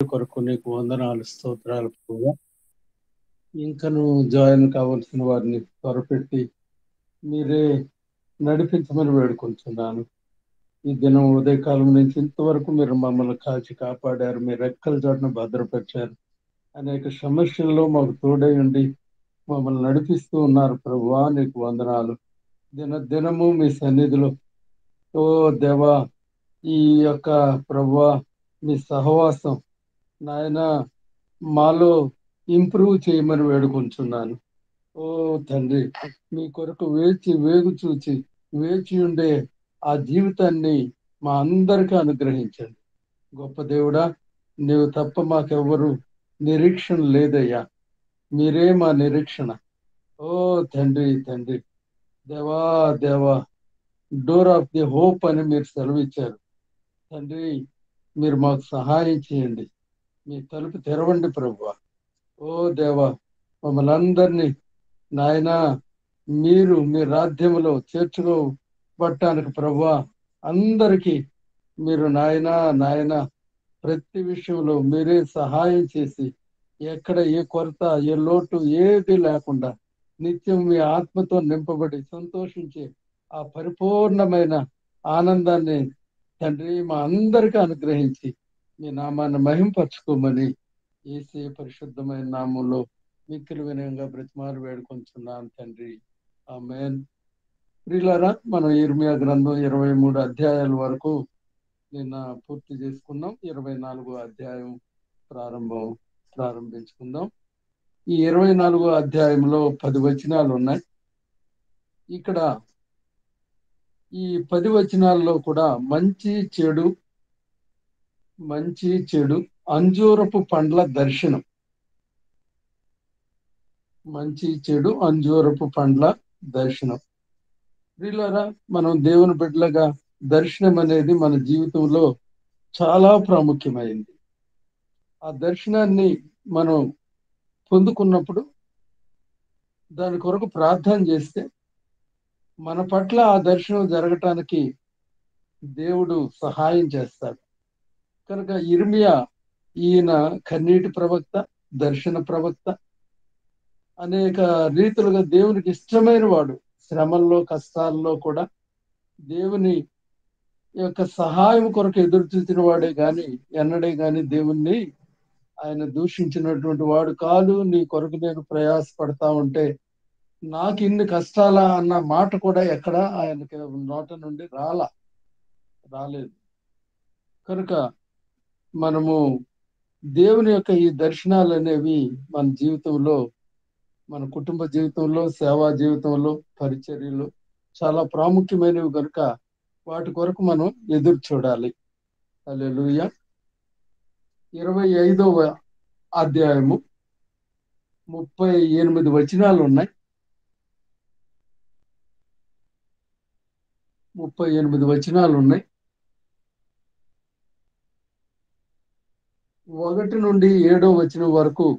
కొరకు నీకు వందనాలు స్తోత్రాలు ప్రభు ఇంకను జాయిన్ కావలసిన వారిని త్వరపెట్టి మీరే నడిపించమని వేడుకుంటున్నాను ఈ దినం ఉదయకాలం నుంచి ఇంతవరకు మీరు మమ్మల్ని కాచి కాపాడారు మీ రెక్కల చోటున భద్రపరిచారు అనేక సమస్యల్లో మాకు తోడై ఉండి మమ్మల్ని నడిపిస్తూ ఉన్నారు ప్రభువా నీకు వందనాలు దిన దినము మీ సన్నిధిలో ఓ దేవా ఈ యొక్క ప్రభువా మీ సహవాసం నాయన మాలో ఇంప్రూవ్ చేయమని వేడుకుంటున్నాను ఓ తండ్రి మీ కొరకు వేచి వేగు చూచి వేచి ఉండే ఆ జీవితాన్ని మా అందరికీ అనుగ్రహించండి గొప్ప దేవుడా నీవు తప్ప మాకెవ్వరు నిరీక్షణ లేదయ్యా మీరే మా నిరీక్షణ ఓ తండ్రి తండ్రి దేవా దేవా డోర్ ఆఫ్ ది హోప్ అని మీరు సెలవిచ్చారు తండ్రి మీరు మాకు సహాయం చేయండి మీ తలుపు తెరవండి ప్రభు ఓ దేవా మమ్మల్ని అందరినీ నాయన మీరు మీ రాజ్యములో చేర్చుకోబట్టానికి ప్రభు అందరికీ మీరు నాయన నాయన ప్రతి విషయంలో మీరే సహాయం చేసి ఎక్కడ ఏ కొరత ఏ లోటు ఏది లేకుండా నిత్యం మీ ఆత్మతో నింపబడి సంతోషించే ఆ పరిపూర్ణమైన ఆనందాన్ని తండ్రి మా అందరికీ అనుగ్రహించి మీ నామాన్ని మహింపరచుకోమని ఏసే పరిశుద్ధమైన నామంలో మిక్కిలి వినయంగా బ్రతిమారు వేడుకొంచున్నాను తండ్రి ఆమెన్ ప్రియులారా మనం ఇర్మియా గ్రంథం ఇరవై మూడు అధ్యాయాల వరకు నిన్న పూర్తి చేసుకున్నాం ఇరవై నాలుగో అధ్యాయం ప్రారంభం ప్రారంభించుకుందాం ఈ ఇరవై నాలుగో అధ్యాయంలో పది వచనాలు ఉన్నాయి ఇక్కడ ఈ పది వచనాల్లో కూడా మంచి చెడు మంచి చెడు అంజూరపు పండ్ల దర్శనం మంచి చెడు అంజూరపు పండ్ల దర్శనం ప్రియులారా మనం దేవుని బిడ్డలుగా దర్శనం అనేది మన జీవితంలో చాలా ప్రాముఖ్యమైంది ఆ దర్శనాన్ని మనం పొందుకున్నప్పుడు దాని కొరకు ప్రార్థన చేస్తే మన పట్ల ఆ దర్శనం జరగటానికి దేవుడు సహాయం చేస్తాడు కనుక ఇర్మియా ఈయన కన్నీటి ప్రవక్త దర్శన ప్రవక్త అనేక రీతులుగా దేవునికి ఇష్టమైన వాడు శ్రమల్లో కష్టాల్లో కూడా దేవుని యొక్క సహాయం కొరకు ఎదురు చూసిన వాడే గాని ఎన్నడే గాని దేవుణ్ణి ఆయన దూషించినటువంటి వాడు కాదు నీ కొరకు నేను ప్రయాసపడతా ఉంటే నాకు ఇన్ని కష్టాలా అన్న మాట కూడా ఎక్కడ ఆయనకి నోట నుండి రాలా రాలేదు కనుక మనము దేవుని యొక్క ఈ దర్శనాలు అనేవి మన జీవితంలో మన కుటుంబ జీవితంలో సేవా జీవితంలో పరిచర్యలు చాలా ప్రాముఖ్యమైనవి కనుక వాటి కొరకు మనం ఎదురు చూడాలి అల్లెలుయ ఇరవై ఐదవ అధ్యాయము ముప్పై ఎనిమిది వచనాలు ఉన్నాయి ముప్పై ఎనిమిది వచనాలు ఉన్నాయి ఒకటి నుండి ఏడో వచనం వరకు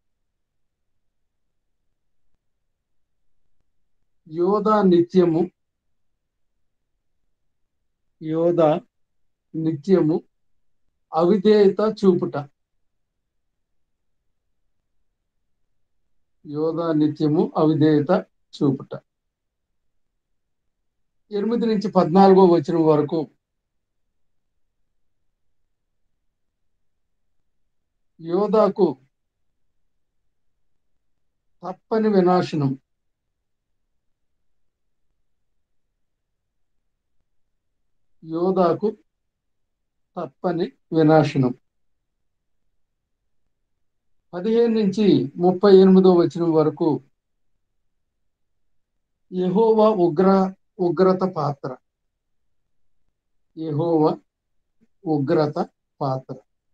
యోధ నిత్యము యోధ నిత్యము అవిధేయత చూపుట యోధ నిత్యము అవిధేయత చూపుట ఎనిమిది నుంచి పద్నాలుగో వచనం వరకు యోధాకు తప్పని వినాశనం యోధాకు తప్పని వినాశనం పదిహేను నుంచి ముప్పై ఎనిమిదో వచనం వరకు యహోవా ఉగ్ర ఉగ్రత పాత్ర యహోవ ఉగ్రత పాత్ర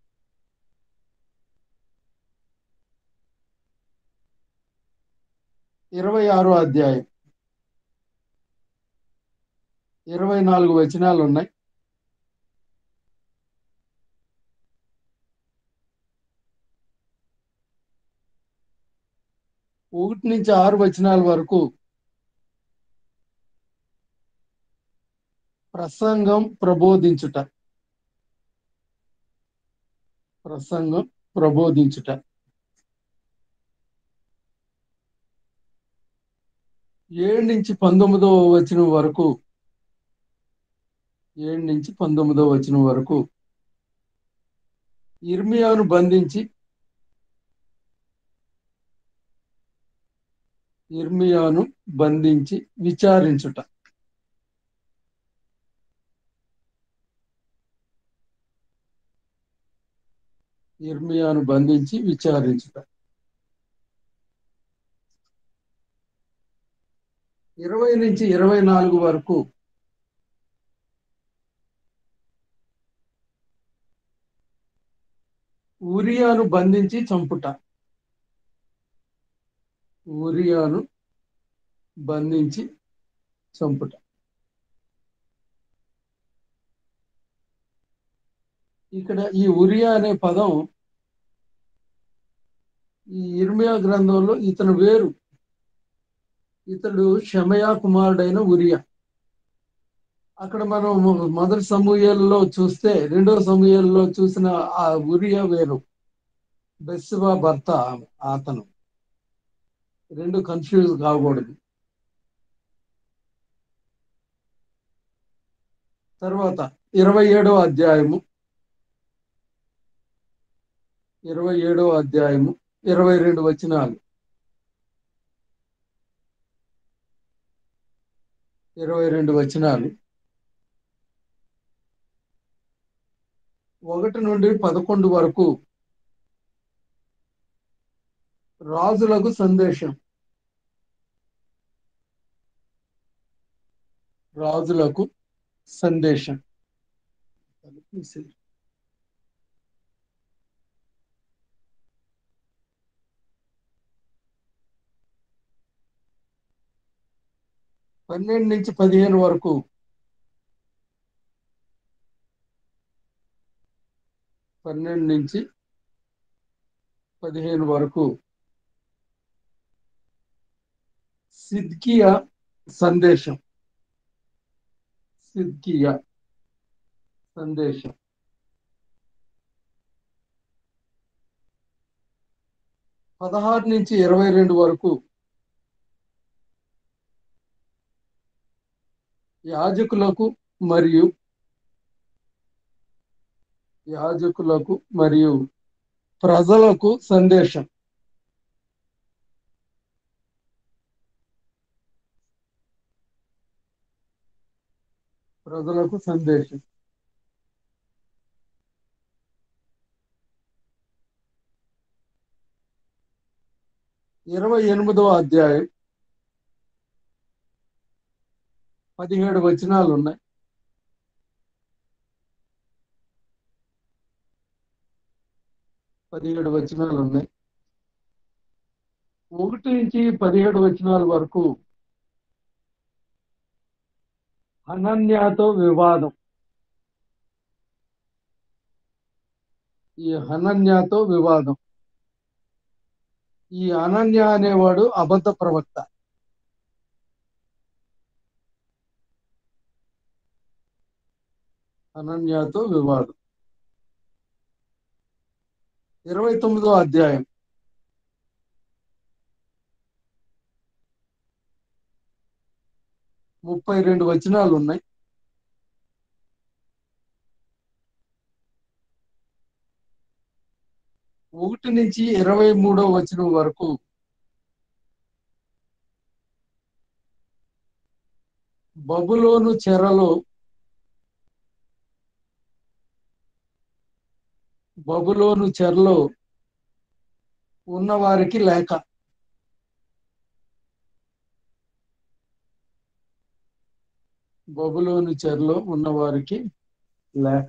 ఇరవై ఆరో అధ్యాయం ఇరవై నాలుగు వచనాలు ఉన్నాయి ఒకటి నుంచి ఆరు వచనాల వరకు ప్రసంగం ప్రబోధించుట ప్రసంగం ప్రబోధించుట ఏడు నుంచి పంతొమ్మిదవ వచనం వరకు ఏడు నుంచి పంతొమ్మిదవ వచనం వరకు ఇర్మియాను బంధించి ఇర్మియాను బంధించి విచారించుట ఇర్మియాను బంధించి విచారించుట ఇరవై నుంచి ఇరవై నాలుగు వరకు ఉరియాను బంధించి చంపుట ఉరియాను బంధించి చంపుట ఇక్కడ ఈ ఉరియా అనే పదం ఈ ఇర్మియా గ్రంథంలో ఇతను వేరు ఇతడు షమయా కుమారుడైన ఉరియా అక్కడ మనం మొదటి సమూహల్లో చూస్తే రెండో సమూహల్లో చూసిన ఆ ఉరియా వేరు బెస్సువా భర్త అతను రెండు కన్ఫ్యూజ్ కాకూడదు తర్వాత ఇరవై ఏడవ అధ్యాయము ఇరవై ఏడవ అధ్యాయము ఇరవై రెండు వచనాలు ఇరవై రెండు వచనాలు ఒకటి నుండి పదకొండు వరకు రాజులకు సందేశం రాజులకు సందేశం పన్నెండు నుంచి పదిహేను వరకు పన్నెండు నుంచి పదిహేను వరకు సిద్కియా సందేశం సిద్కియా సందేశం పదహారు నుంచి ఇరవై రెండు వరకు యాజకులకు మరియు యాజకులకు మరియు ప్రజలకు సందేశం ప్రజలకు సందేశం ఇరవై ఎనిమిదవ అధ్యాయం పదిహేడు వచనాలు ఉన్నాయి పదిహేడు వచనాలు ఉన్నాయి ఒకటి నుంచి పదిహేడు వచనాల వరకు హనన్యాతో వివాదం ఈ హనన్యాతో వివాదం ఈ అనన్య అనేవాడు అబద్ధ ప్రవక్త అనన్యతో వివాదం ఇరవై తొమ్మిదో అధ్యాయం ముప్పై రెండు వచనాలు ఉన్నాయి ఒకటి నుంచి ఇరవై మూడో వచనం వరకు బబులోను చెరలో బబులోను చెరలో ఉన్నవారికి లేక బబులోను చెరలో ఉన్నవారికి లేక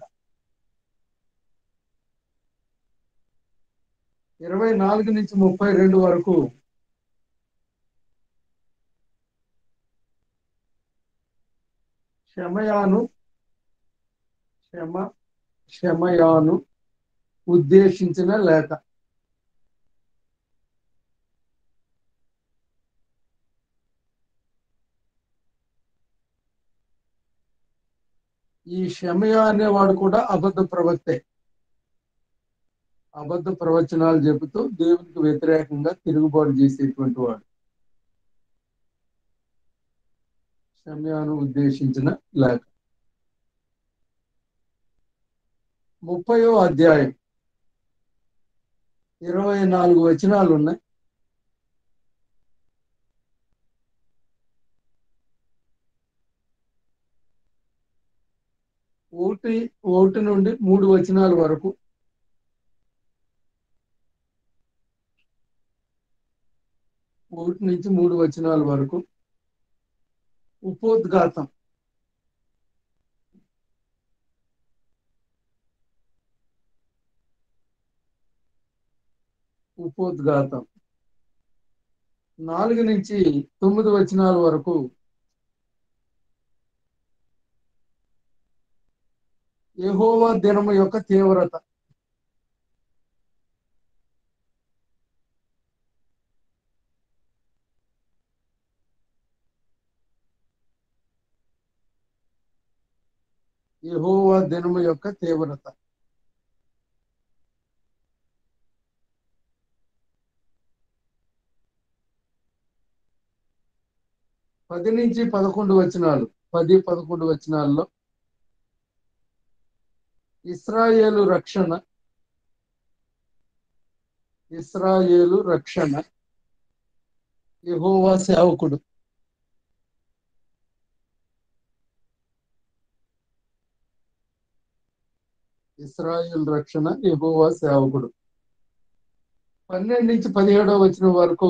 ఇరవై నాలుగు నుంచి ముప్పై రెండు వరకు క్షమయాను క్షమ క్షమయాను ఉద్దేశించిన లేఖ ఈ షమయ అనేవాడు కూడా అబద్ధ ప్రవక్తే అబద్ధ ప్రవచనాలు చెబుతూ దేవునికి వ్యతిరేకంగా తిరుగుబాటు చేసేటువంటి వాడు సమయాను ఉద్దేశించిన లేఖ ముప్పయో అధ్యాయం ఇరవై నాలుగు వచనాలు ఉన్నాయి ఒకటి ఒకటి నుండి మూడు వచనాల వరకు ఒకటి నుంచి మూడు వచనాల వరకు ఉపోద్ఘాతం ఉపోద్ఘాతం నాలుగు నుంచి తొమ్మిది వచనాల వరకు యెహోవా దినము యొక్క తీవ్రత యెహోవా దినము యొక్క తీవ్రత పది నుంచి పదకొండు వచనాలు పది పదకొండు వచనాల్లో ఇస్రాయేలు రక్షణ ఇస్రాయేలు రక్షణ యెహోవా సేవకుడు ఇస్రాయేల్ రక్షణ యెహోవా సేవకుడు పన్నెండు నుంచి పదిహేడవ వచ్చిన వరకు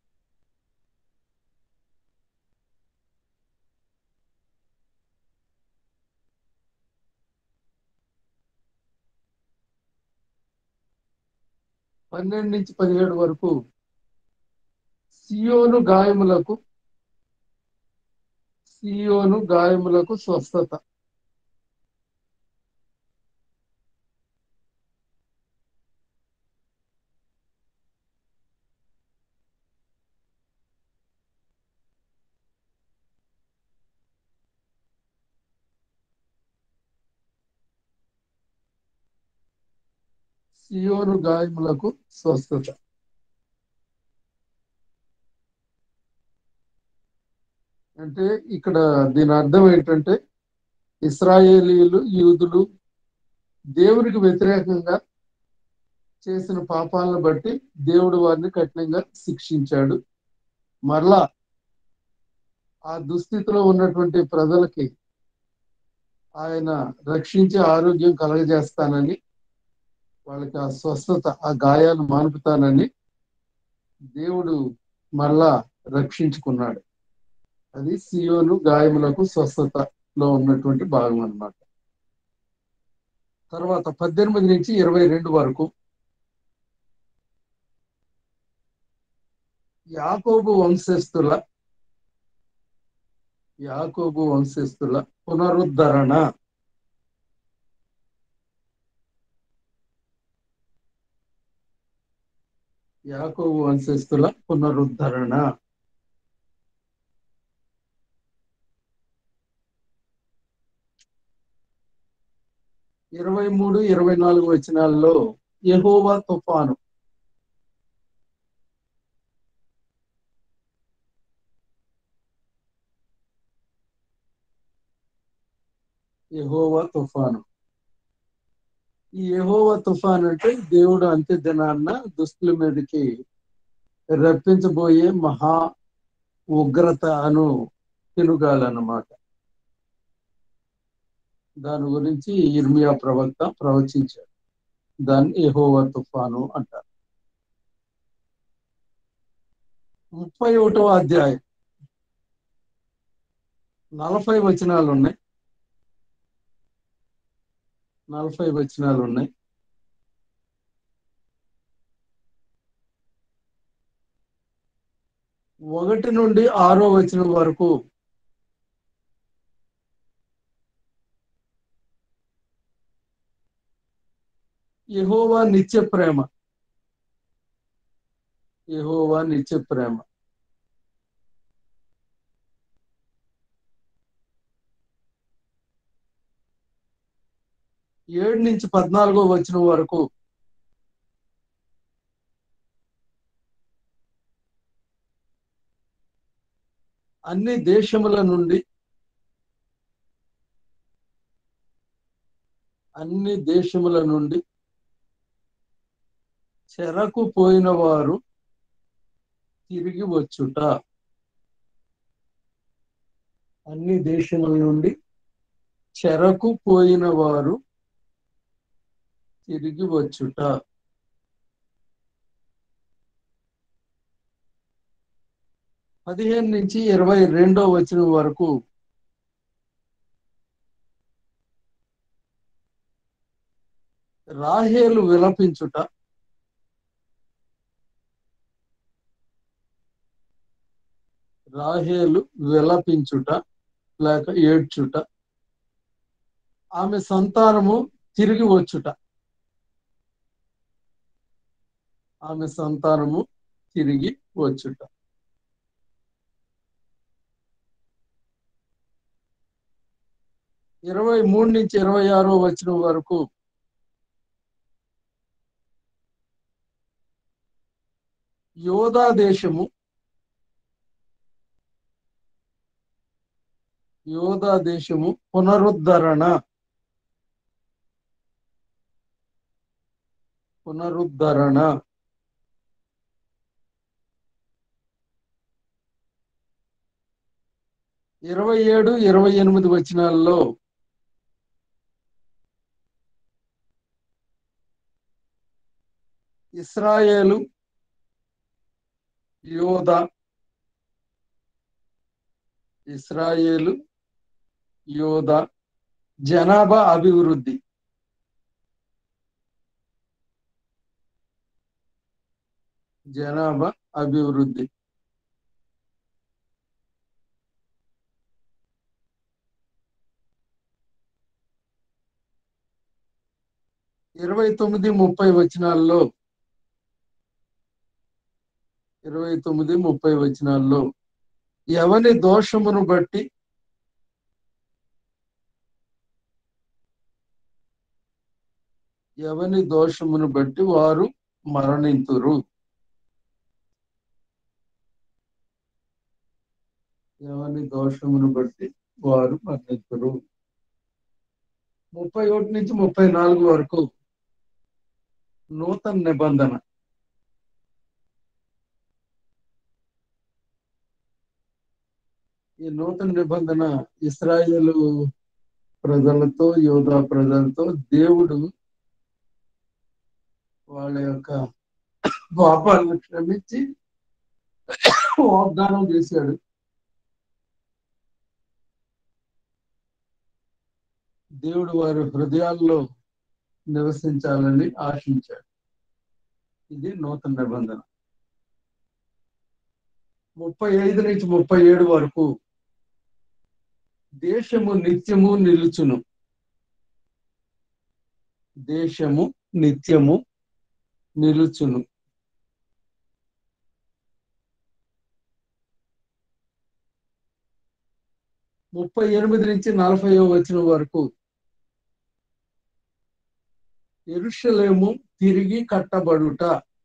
పన్నెండు నుంచి పదిహేడు వరకు సియోను గాయములకు సియోను గాయములకు స్వస్థత సియోను గాయములకు స్వస్థత అంటే ఇక్కడ దీని అర్థం ఏంటంటే ఇస్రాయేలీలు యూదులు దేవునికి వ్యతిరేకంగా చేసిన పాపాలను బట్టి దేవుడు వారిని కఠినంగా శిక్షించాడు మరలా ఆ దుస్థితిలో ఉన్నటువంటి ప్రజలకి ఆయన రక్షించి ఆరోగ్యం కలగజేస్తానని వాళ్ళకి ఆ స్వస్థత ఆ గాయాలు మానుపుతానని దేవుడు మరలా రక్షించుకున్నాడు అది సియోను గాయములకు స్వస్థతలో ఉన్నటువంటి భాగం అన్నమాట తర్వాత పద్దెనిమిది నుంచి ఇరవై రెండు వరకు యాకోబు వంశస్థుల యాకోబు వంశస్థుల పునరుద్ధరణ యాకోబు వంశస్థుల పునరుద్ధరణ ఇరవై మూడు ఇరవై నాలుగు వచనాల్లో యెహోవా తుఫాను యెహోవా తుఫాను ఈ యెహోవా తుఫాన్ అంటే దేవుడు అంత్య దినాన్న దుస్తుల మీదకి రప్పించబోయే మహా ఉగ్రత అను తినుగాలన్నమాట దాని గురించి ఇర్మియా ప్రవక్త ప్రవచించాడు దాన్ని యెహోవా తుఫాను అంటారు ముప్పై ఒకటో అధ్యాయం నలభై వచనాలు ఉన్నాయి నలభై వచనాలు ఉన్నాయి ఒకటి నుండి ఆరో వచనం వరకు యెహోవా నిత్య ప్రేమ యెహోవా నిత్య ప్రేమ ఏడు నుంచి పద్నాలుగో వచ్చిన వరకు అన్ని దేశముల నుండి అన్ని దేశముల నుండి చెరకు పోయిన వారు తిరిగి వచ్చుట అన్ని దేశముల నుండి చెరకు పోయిన వారు తిరిగి వచ్చుట పదిహేను నుంచి ఇరవై రెండో వచ్చిన వరకు రాహేలు విలపించుట రాహేలు విలపించుట లేక ఏడ్చుట ఆమె సంతానము తిరిగి వచ్చుట ఆమె సంతానము తిరిగి వచ్చుట ఇరవై మూడు నుంచి ఇరవై ఆరో వచ్చిన వరకు యోధా దేశము యోధా దేశము పునరుద్ధరణ పునరుద్ధరణ ఇరవై ఏడు ఇరవై ఎనిమిది వచనాల్లో ఇస్రాయేలు యోధ ఇస్రాయేలు యోధ జనాభా అభివృద్ధి జనాభా అభివృద్ధి ఇరవై తొమ్మిది ముప్పై వచనాల్లో ఇరవై తొమ్మిది ముప్పై వచనాల్లో ఎవని దోషమును బట్టి ఎవని దోషమును బట్టి వారు మరణింతురు ఎవని దోషమును బట్టి వారు మరణింతురు ముప్పై ఒకటి నుంచి ముప్పై నాలుగు వరకు నూతన నిబంధన ఈ నూతన నిబంధన ఇస్రాయేలు ప్రజలతో యోధా ప్రజలతో దేవుడు వాళ్ళ యొక్క పాపాలను క్షమించి వాగ్దానం చేశాడు దేవుడు వారి హృదయాల్లో నివసించాలని ఆశించాడు ఇది నూతన నిబంధన ముప్పై ఐదు నుంచి ముప్పై ఏడు వరకు దేశము నిత్యము నిలుచును దేశము నిత్యము నిలుచును ముప్పై ఎనిమిది నుంచి నలభై వచ్చిన వరకు ఎరుషలేము తిరిగి కట్టబడుట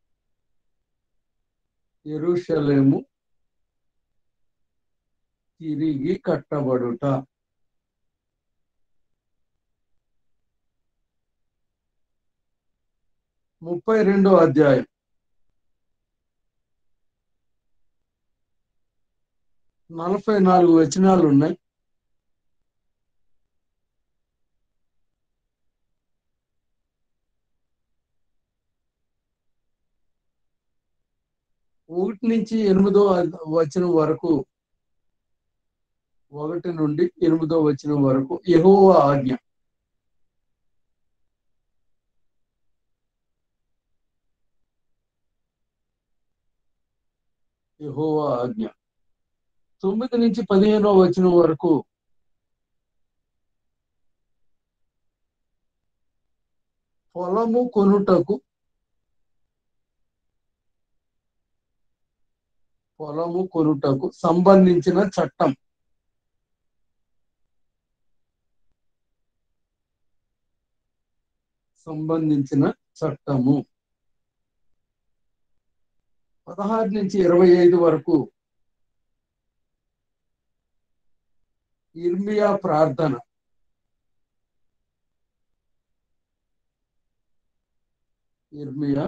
ఎరుషలేము తిరిగి కట్టబడుట ముప్పై రెండో అధ్యాయం నలభై నాలుగు వచనాలు ఉన్నాయి ఒకటి నుంచి ఎనిమిదో వచనం వరకు ఒకటి నుండి ఎనిమిదో వచనం వరకు ఎహోవ ఆజ్ఞ యహోవ ఆజ్ఞ తొమ్మిది నుంచి పదిహేనో వచనం వరకు పొలము కొనుటకు పొలము కొనుటకు సంబంధించిన చట్టం సంబంధించిన చట్టము పదహారు నుంచి ఇరవై ఐదు వరకు ఇర్మియా ప్రార్థన ఇర్మియా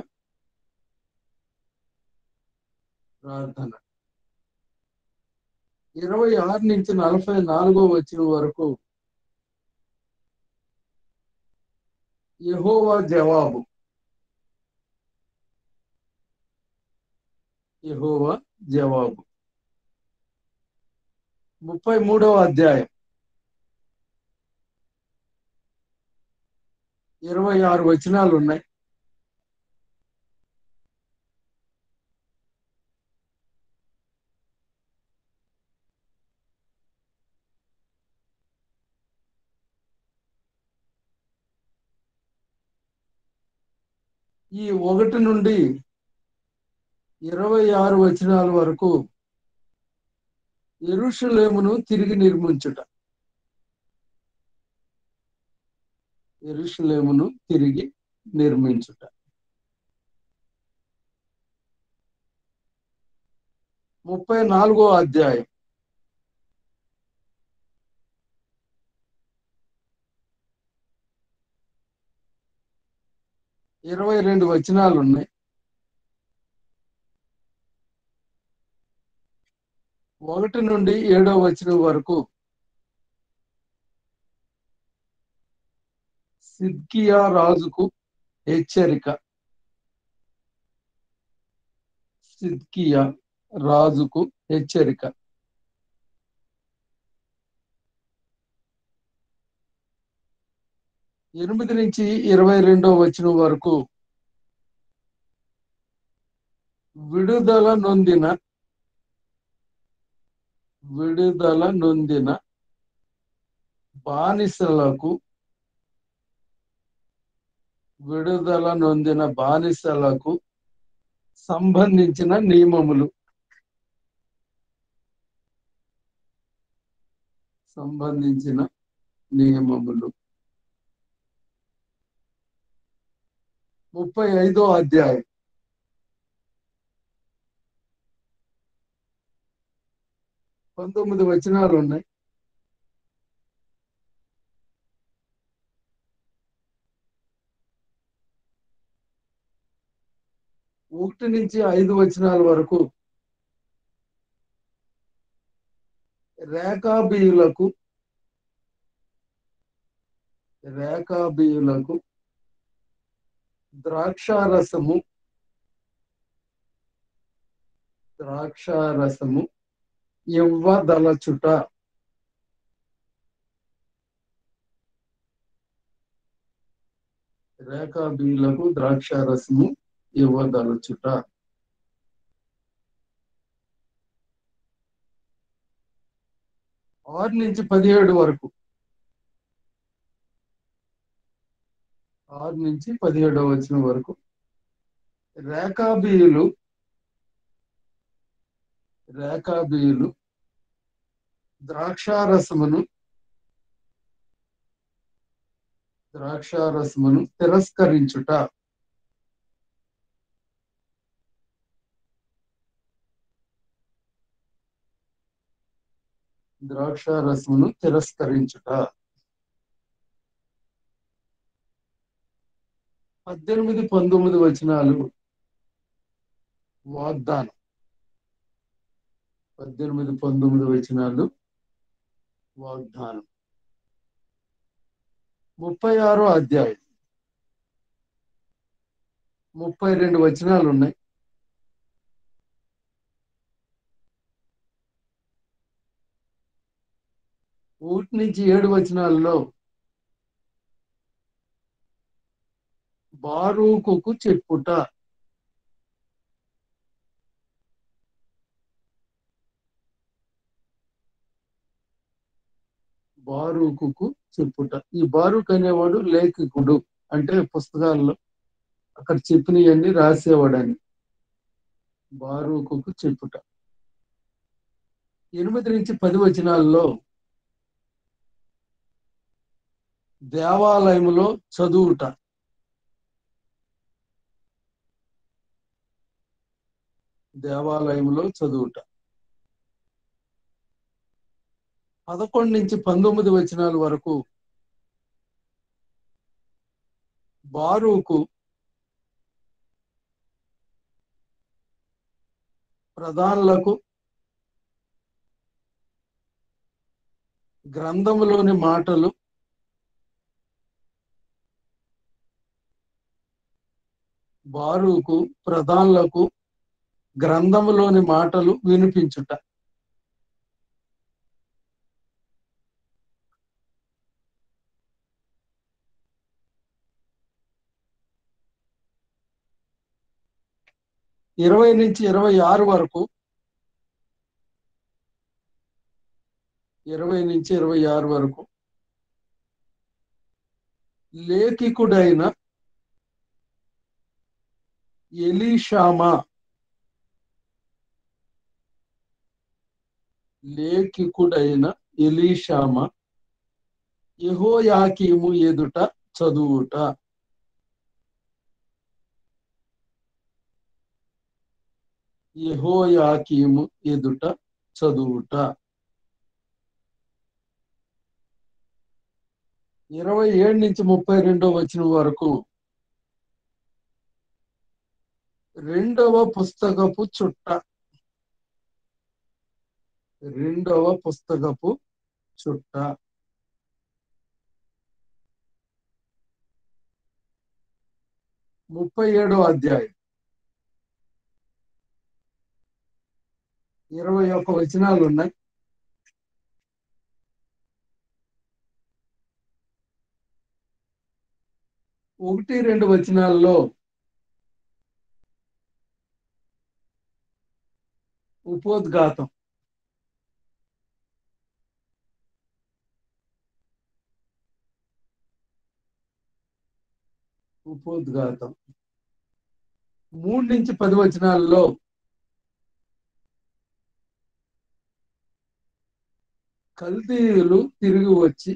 ప్రార్థన ఇరవై ఆరు నుంచి నలభై నాలుగో వచ్చిన వరకు యహోవా జవాబు యహోవా జవాబు ముప్పై మూడవ అధ్యాయం ఇరవై ఆరు వచనాలు ఉన్నాయి ఈ ఒకటి నుండి ఇరవై ఆరు వచనాల వరకు ఎరుషలేమును తిరిగి నిర్మించుట ఎరుషలేమును తిరిగి నిర్మించుట ముప్పై నాలుగో అధ్యాయం ఇరవై రెండు వచనాలు ఉన్నాయి ఒకటి నుండి ఏడో వచనం వరకు సిద్కియా రాజుకు హెచ్చరిక సిద్కియా రాజుకు హెచ్చరిక ఎనిమిది నుంచి ఇరవై రెండో వచనం వరకు విడుదల నొందిన విడుదల నొందిన బానిసలకు విడుదల నొందిన బానిసలకు సంబంధించిన నియమములు సంబంధించిన నియమములు ముప్పై ఐదో అధ్యాయం పంతొమ్మిది వచనాలు ఉన్నాయి ఒకటి నుంచి ఐదు వచనాల వరకు రేఖాబీయులకు రేఖాబీయులకు ద్రాక్షారసము ద్రాక్షారసము ఇవ్వదలచుట రేఖాబీలకు ద్రాక్షారసము ఇవ్వదలచుట ఆరు నుంచి పదిహేడు వరకు ఆరు నుంచి పదిహేడవ వచ్చిన వరకు రేఖాబీయులు రేఖాబీయులు ద్రాక్షారసమును ద్రాక్షారసమును తిరస్కరించుట ద్రాక్షారసమును తిరస్కరించుట పద్దెనిమిది పంతొమ్మిది వచనాలు వాగ్దానం పద్దెనిమిది పంతొమ్మిది వచనాలు వాగ్దానం ముప్పై ఆరో అధ్యాయం ముప్పై రెండు వచనాలు ఉన్నాయి ఒకటి నుంచి ఏడు వచనాల్లో బారూకుకు చెప్పుట బారూకుకు చెప్పుట ఈ బారూక్ అనేవాడు లేఖకుడు అంటే పుస్తకాల్లో అక్కడ చెప్పినవన్నీ రాసేవాడని బారూకుకు చెప్పుట ఎనిమిది నుంచి పది వచనాల్లో దేవాలయములో చదువుట దేవాలయంలో చదువుట పదకొండు నుంచి పంతొమ్మిది వచనాల వరకు బారూకు ప్రధానులకు గ్రంథములోని మాటలు బారుకు ప్రధానులకు గ్రంథములోని మాటలు వినిపించుట ఇరవై నుంచి ఇరవై ఆరు వరకు ఇరవై నుంచి ఇరవై ఆరు వరకు లేఖికుడైన ఎలీషామా లేఖికుడైన ఎలీషామా యెహోయాకీము ఎదుట చదువుట యెహోయాకీము ఎదుట చదువుట ఇరవై ఏడు నుంచి ముప్పై రెండో వచ్చిన వరకు రెండవ పుస్తకపు చుట్ట రెండవ పుస్తకపు చుట్ట ముప్పై ఏడో అధ్యాయం ఇరవై ఒక్క వచనాలు ఉన్నాయి ఒకటి రెండు వచనాల్లో ఉపోద్ఘాతం ఉపోద్ఘాతం మూడు నుంచి పది వచనాల్లో కల్దీయులు తిరిగి వచ్చి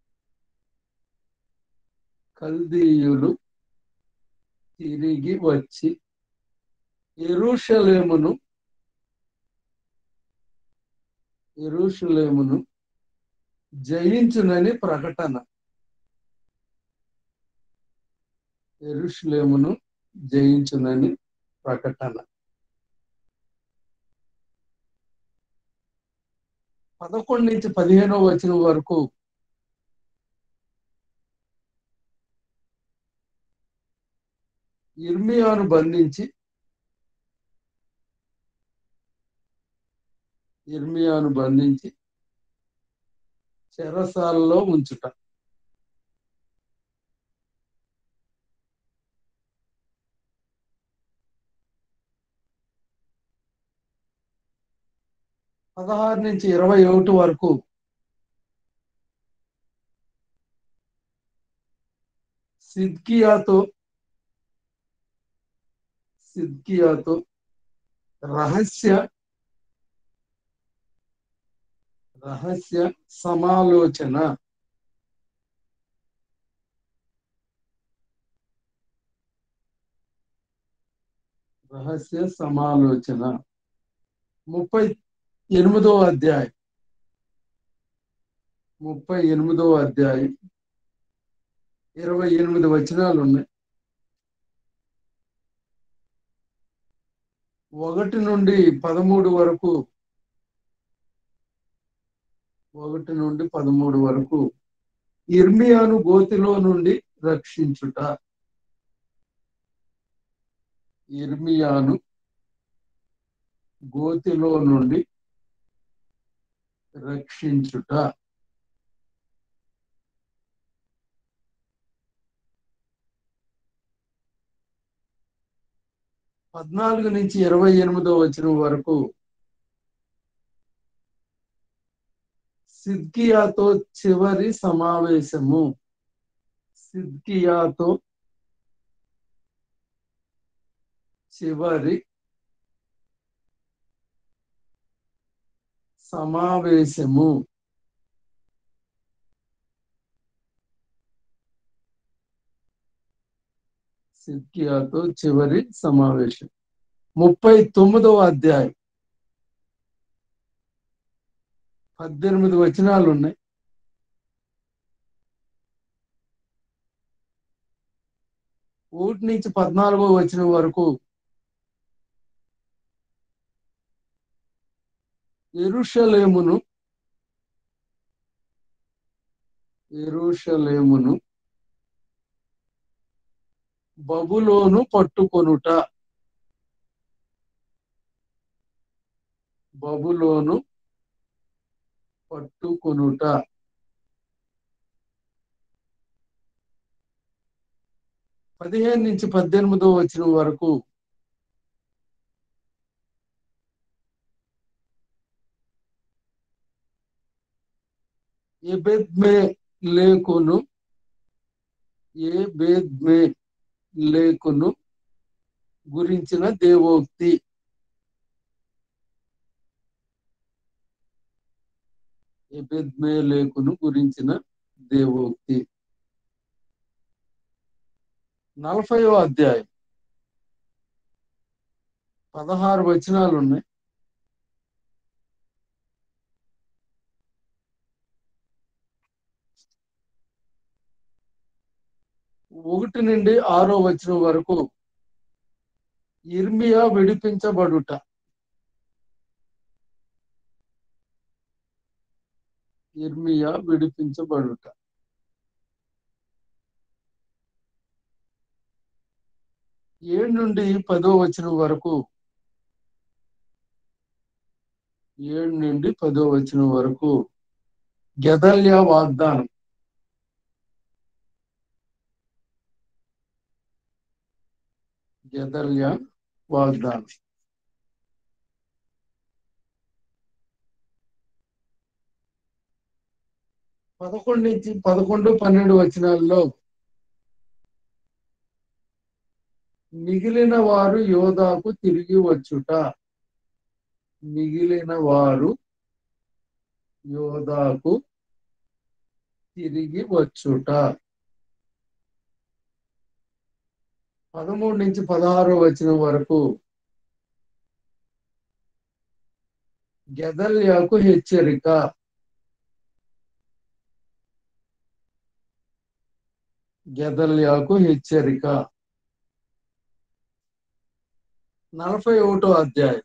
కల్దీయులు తిరిగి వచ్చి ఎరుషలేమును ఎరుషలేమును జయించునని ప్రకటన ఎరుషలేమును జయించునని ప్రకటన పదకొండు నుంచి పదిహేనో వచ్చిన వరకు ఇర్మియాను బంధించి ఇర్మియాను బంధించి చెరసాలలో ఉంచుట పదహారు నుంచి ఇరవై ఒకటి వరకు సిద్కియాతో సిద్కియాతో రహస్య రహస్య సమాలోచన రహస్య సమాలోచన ముప్పై ఎనిమిదో అధ్యాయం ముప్పై ఎనిమిదో అధ్యాయం ఇరవై ఎనిమిది వచనాలు ఉన్నాయి ఒకటి నుండి పదమూడు వరకు ఒకటి నుండి పదమూడు వరకు ఇర్మియాను గోతిలో నుండి రక్షించుట ఇర్మియాను గోతిలో నుండి రక్షించుట పద్నాలుగు నుంచి ఇరవై ఎనిమిదో వచ్చిన వరకు సిద్కియాతో చివరి సమావేశము సిద్కియాతో చివరి సమావేశము సిద్కియాతో చివరి సమావేశం ముప్పై తొమ్మిదవ అధ్యాయం పద్దెనిమిది వచనాలు ఉన్నాయి ఒకటి నుంచి పద్నాలుగో వచనం వరకు ఎరుషలేమును ఎరుషలేమును బబులోను పట్టుకొనుట బబులోను పట్టుకొనుట పదిహేను నుంచి పద్దెనిమిదో వచ్చిన వరకు ఎబెద్మే లేకును ఏ బేద్మే లేకును గురించిన దేవోక్తి ఎబెద్మే లేకును గురించిన దేవోక్తి నలభైవ అధ్యాయం పదహారు వచనాలు ఉన్నాయి ఒకటి నుండి ఆరో వచనం వరకు ఇర్మియా విడిపించబడుట ఇర్మియా విడిపించబడుట ఏడు నుండి పదో వచనం వరకు ఏడు నుండి పదో వచనం వరకు గెదల్య వాగ్దానం గెదల్య వాగ్దానం పదకొండు నుంచి పదకొండు పన్నెండు వచనాల్లో మిగిలిన వారు యోధాకు తిరిగి వచ్చుట మిగిలిన వారు యోధాకు తిరిగి వచ్చుట పదమూడు నుంచి పదహారో వచనం వరకు గెదల్యాకు హెచ్చరిక గెదల్యాకు హెచ్చరిక నలభై ఒకటో అధ్యాయం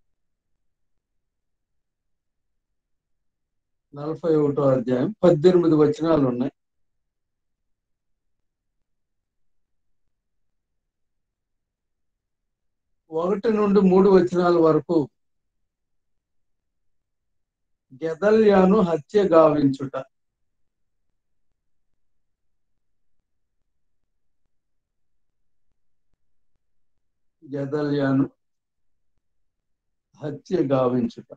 నలభై ఒకటో అధ్యాయం పద్దెనిమిది వచనాలు ఉన్నాయి ఒకటి నుండి మూడు వచనాల వరకు గెదల్యాను హత్య గావించుట గెదల్యాను హత్య గావించుట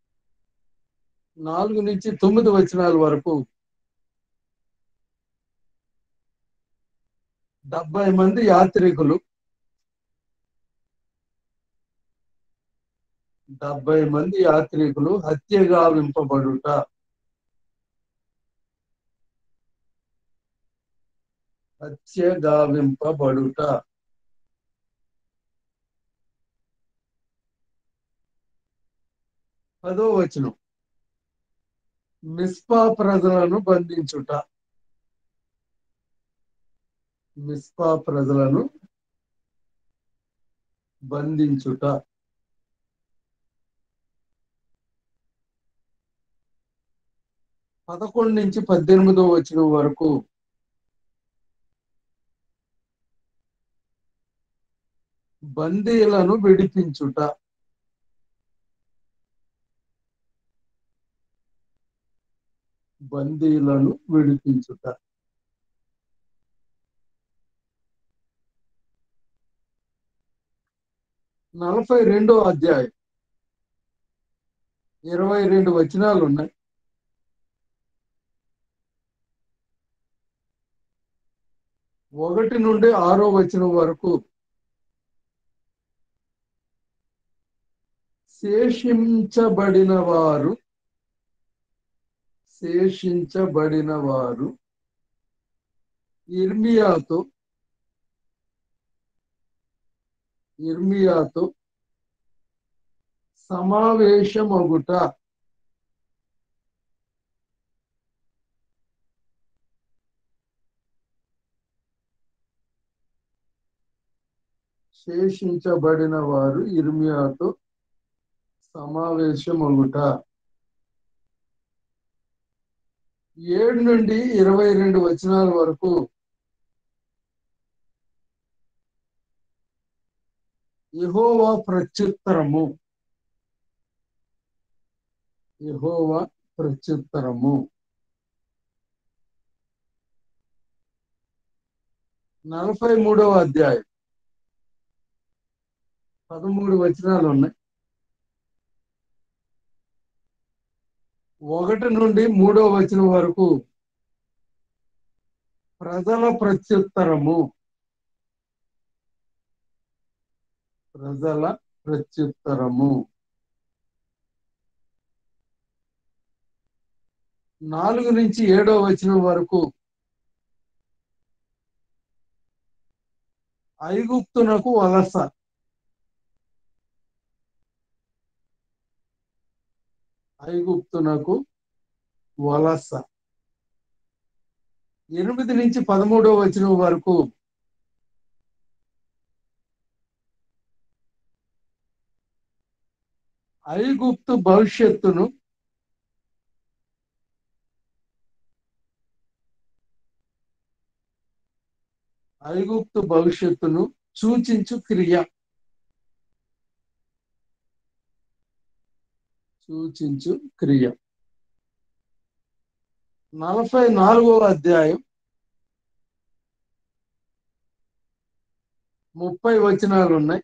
నాలుగు నుంచి తొమ్మిది వచనాల వరకు డెబ్బై మంది యాత్రికులు డెబ్బై మంది యాత్రికులు హత్య గావింపబడుట హత్య గావింపబడుట పదో వచనం మిస్పా ప్రజలను బంధించుట మిస్పా ప్రజలను బంధించుట పదకొండు నుంచి పద్దెనిమిదో వచనం వరకు బందీలను విడిపించుట బందీలను విడిపించుట నలభై రెండో అధ్యాయం ఇరవై రెండు వచనాలు ఉన్నాయి ఒకటి నుండి ఆరో వచనం వరకు శేషించబడిన వారు శేషించబడిన వారు ఇర్మియాతో ఇర్మియాతో సమావేశమగుట శేషించబడిన వారు ఇర్మియాతో సమావేశమగుట ఏడు నుండి ఇరవై రెండు వచనాల వరకు యెహోవా ప్రత్యుత్తరము యెహోవా ప్రత్యుత్తరము నలభై మూడవ అధ్యాయం పదమూడు వచనాలు ఉన్నాయి ఒకటి నుండి మూడో వచనం వరకు ప్రజల ప్రత్యుత్తరము ప్రజల ప్రత్యుత్తరము నాలుగు నుంచి ఏడో వచనం వరకు ఐగుప్తునకు వలస ఐగుప్తునకు వలస ఎనిమిది నుంచి పదమూడవ వచనం వరకు ఐగుప్తు భవిష్యత్తును ఐగుప్తు భవిష్యత్తును సూచించు క్రియ సూచించు క్రియ నలభై నాలుగవ అధ్యాయం ముప్పై వచనాలు ఉన్నాయి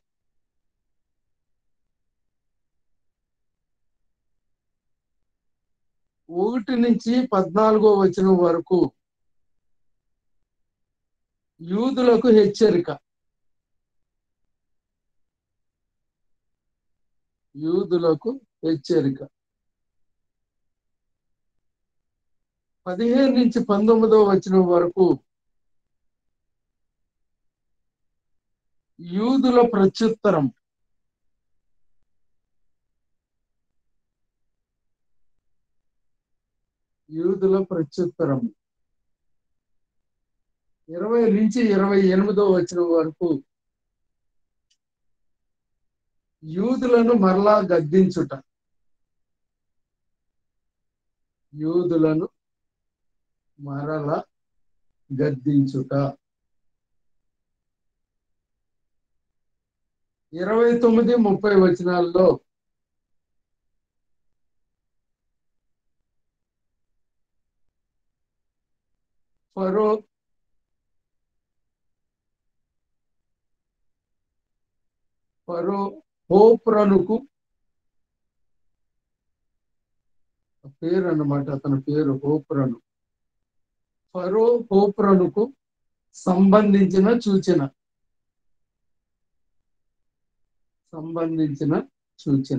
ఒకటి నుంచి పద్నాలుగో వచనం వరకు యూదులకు హెచ్చరిక యూదులకు హెచ్చరిక పదిహేను నుంచి పంతొమ్మిదవ వచనం వరకు యూదుల ప్రత్యుత్తరం యూదుల ప్రత్యుత్తరం ఇరవై నుంచి ఇరవై ఎనిమిదో వచ్చిన వరకు యూదులను మరలా గద్దించుట యూదులను మరల గద్దించుట ఇరవై తొమ్మిది ముప్పై వచనాల్లో ఫరో ఫరో హోప్రనుకు పేరు అన్నమాట అతని పేరు హోప్రను ఫరో హోప్రనుకు సంబంధించిన సూచన సంబంధించిన సూచన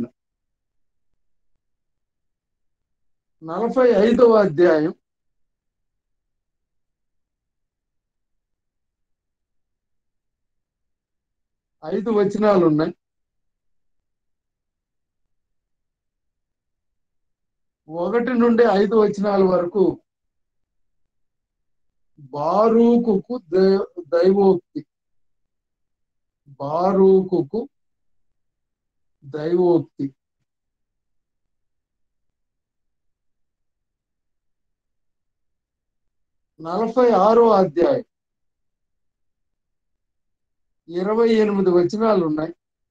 నలభై ఐదవ అధ్యాయం ఐదు వచనాలు ఉన్నాయి ఒకటి నుండి ఐదు వచనాల వరకు బారూకుకు దై- దైవోక్తి బారూకుకు దైవోక్తి నలభై ఆరో అధ్యాయం ఇరవై ఎనిమిది వచనాలు ఉన్నాయి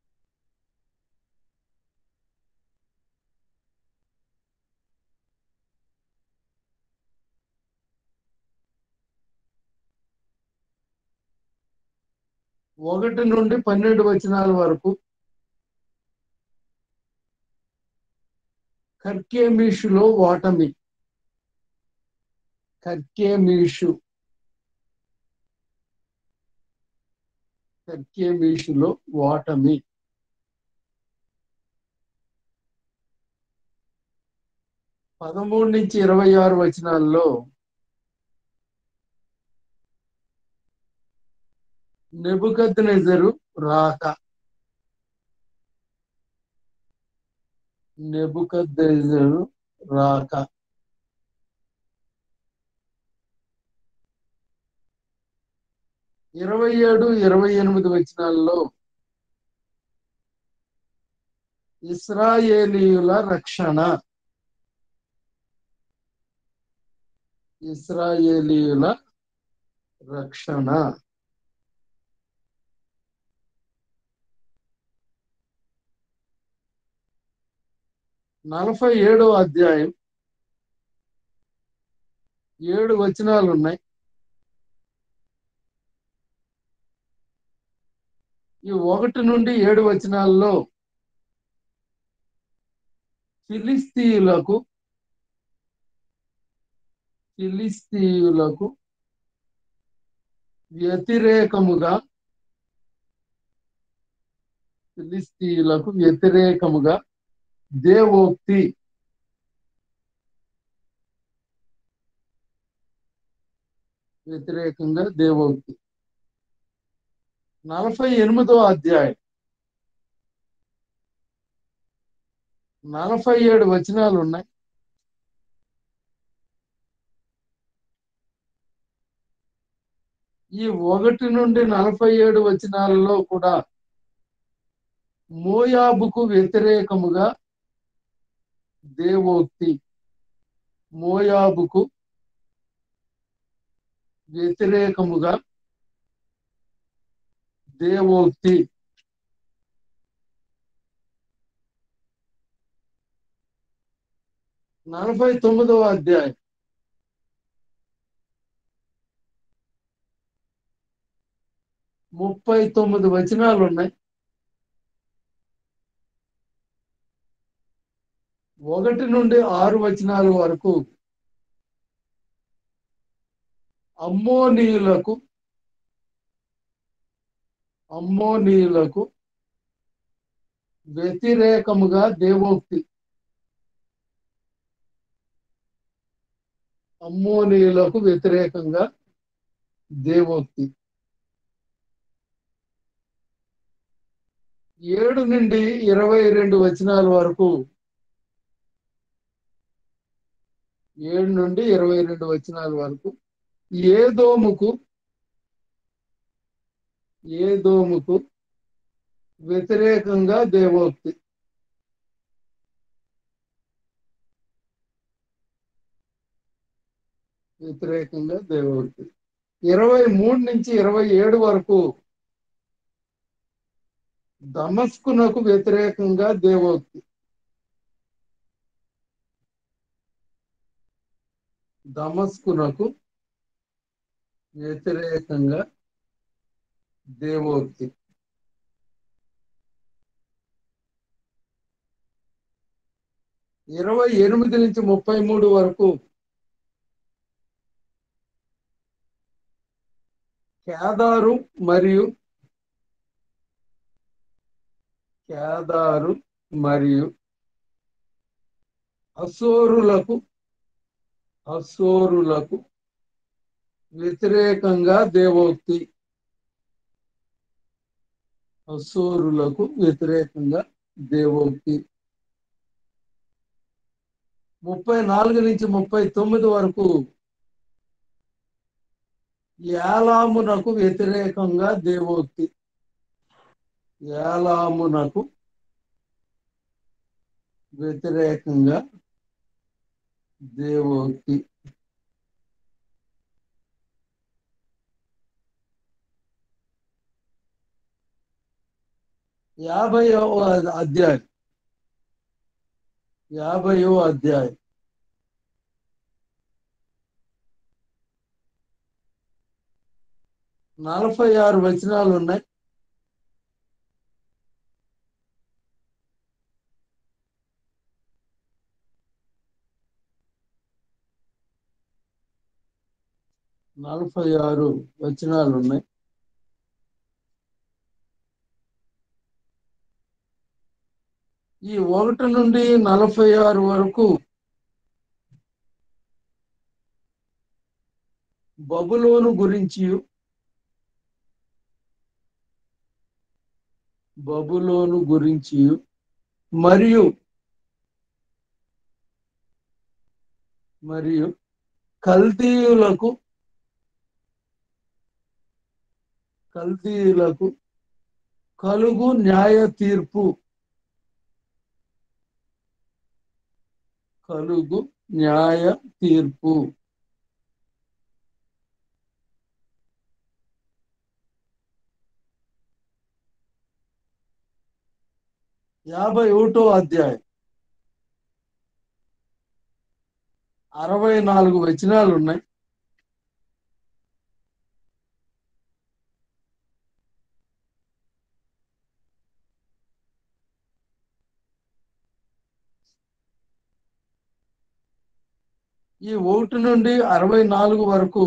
ఒకటి నుండి పన్నెండు వచనాల వరకు కర్కేమీషులో ఓటమి కర్కేమీషు కర్కేమీషులో ఓటమి పదమూడు నుంచి ఇరవై ఆరు వచనాల్లో నెబుకద్నెజరు రాక నెబుకద్నెజరు రాక ఇరవై ఏడు ఇరవై ఎనిమిది వచనాల్లో ఇస్రాయేలీయుల రక్షణ ఇస్రాయేలీయుల రక్షణ నలభై ఏడో అధ్యాయం ఏడు వచనాలు ఉన్నాయి ఈ ఒకటి నుండి ఏడు వచనాల్లో ఫిలిస్తీయులకు ఫిలిస్తీయులకు వ్యతిరేకముగా ఫిలిస్తీయులకు వ్యతిరేకముగా దేవోక్తి వ్యతిరేకంగా దేవోక్తి నలభై ఎనిమిదో అధ్యాయం నలభై ఏడు వచనాలు ఉన్నాయి ఈ ఒకటి నుండి నలభై ఏడు వచనాలలో కూడా మోయాబుకు వ్యతిరేకముగా దేవోక్తి మోయాబుకు వ్యతిరేకముగా దేవోక్తి నలభై తొమ్మిదవ అధ్యాయం ముప్పై తొమ్మిది వచనాలు ఉన్నాయి ఒకటి నుండి ఆరు వచనాల వరకు అమ్మోనీయులకు అమ్మోనీయులకు వ్యతిరేకముగా దేవోక్తి అమ్మోనీయులకు వ్యతిరేకంగా దేవోక్తి ఏడు నుండి ఇరవై రెండు వచనాల వరకు ఏడు నుండి ఇరవై రెండు వచనాల వరకు ఏదోముకు ఏదోముకు వ్యతిరేకంగా దేవోక్తి వ్యతిరేకంగా దేవోక్తి ఇరవై మూడు నుంచి ఇరవై ఏడు వరకు దమస్కునకు వ్యతిరేకంగా దేవోక్తి దమస్కునకు వ్యతిరేకంగా దేవోక్తి ఇరవై ఎనిమిది నుంచి ముప్పై మూడు వరకు కేదారు మరియు కేదారు మరియు అసోరులకు అసోరులకు వ్యతిరేకంగా దేవోక్తి అసూరులకు వ్యతిరేకంగా దేవోక్తి ముప్పై నాలుగు నుంచి ముప్పై తొమ్మిది వరకు యాలామునకు వ్యతిరేకంగా దేవోక్తి యాలామునకు వ్యతిరేకంగా దేవోక్తి యాభైవ అధ్యాయం యాభైవ అధ్యాయం నలభై ఆరు వచనాలు ఉన్నాయి నలభై ఆరు వచనాలు ఉన్నాయి ఈ ఒకటి నుండి నలభై ఆరు వరకు బబులోను గురించి బబులోను గురించి మరియు మరియు కల్తీయులకు కల్తీయులకు కలుగు న్యాయ తీర్పు కలుగు న్యాయ తీర్పు యాభై ఒకటో అధ్యాయం అరవై నాలుగు వచనాలు ఉన్నాయి ఈ ఒకటి నుండి అరవై నాలుగు వరకు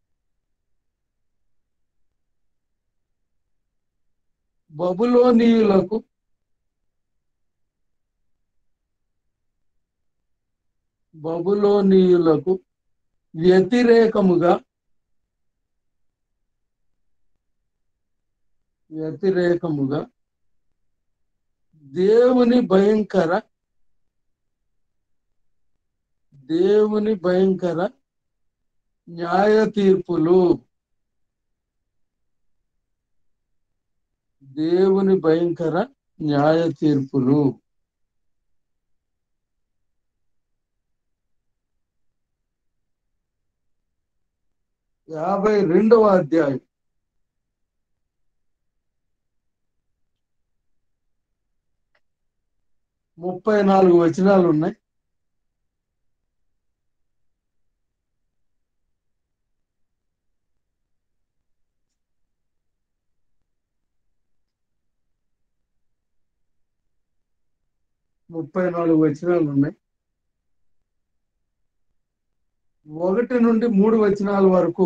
బబులోనీయులకు బబులోనీయులకు వ్యతిరేకముగా వ్యతిరేకముగా దేవుని భయంకర దేవుని భయంకర న్యాయ తీర్పులు దేవుని భయంకర న్యాయ తీర్పులు యాభై రెండవ అధ్యాయం ముప్పై నాలుగు వచనాలు ఉన్నాయి ముప్పై నాలుగు వచనాలు ఉన్నాయి ఒకటి నుండి మూడు వచనాల వరకు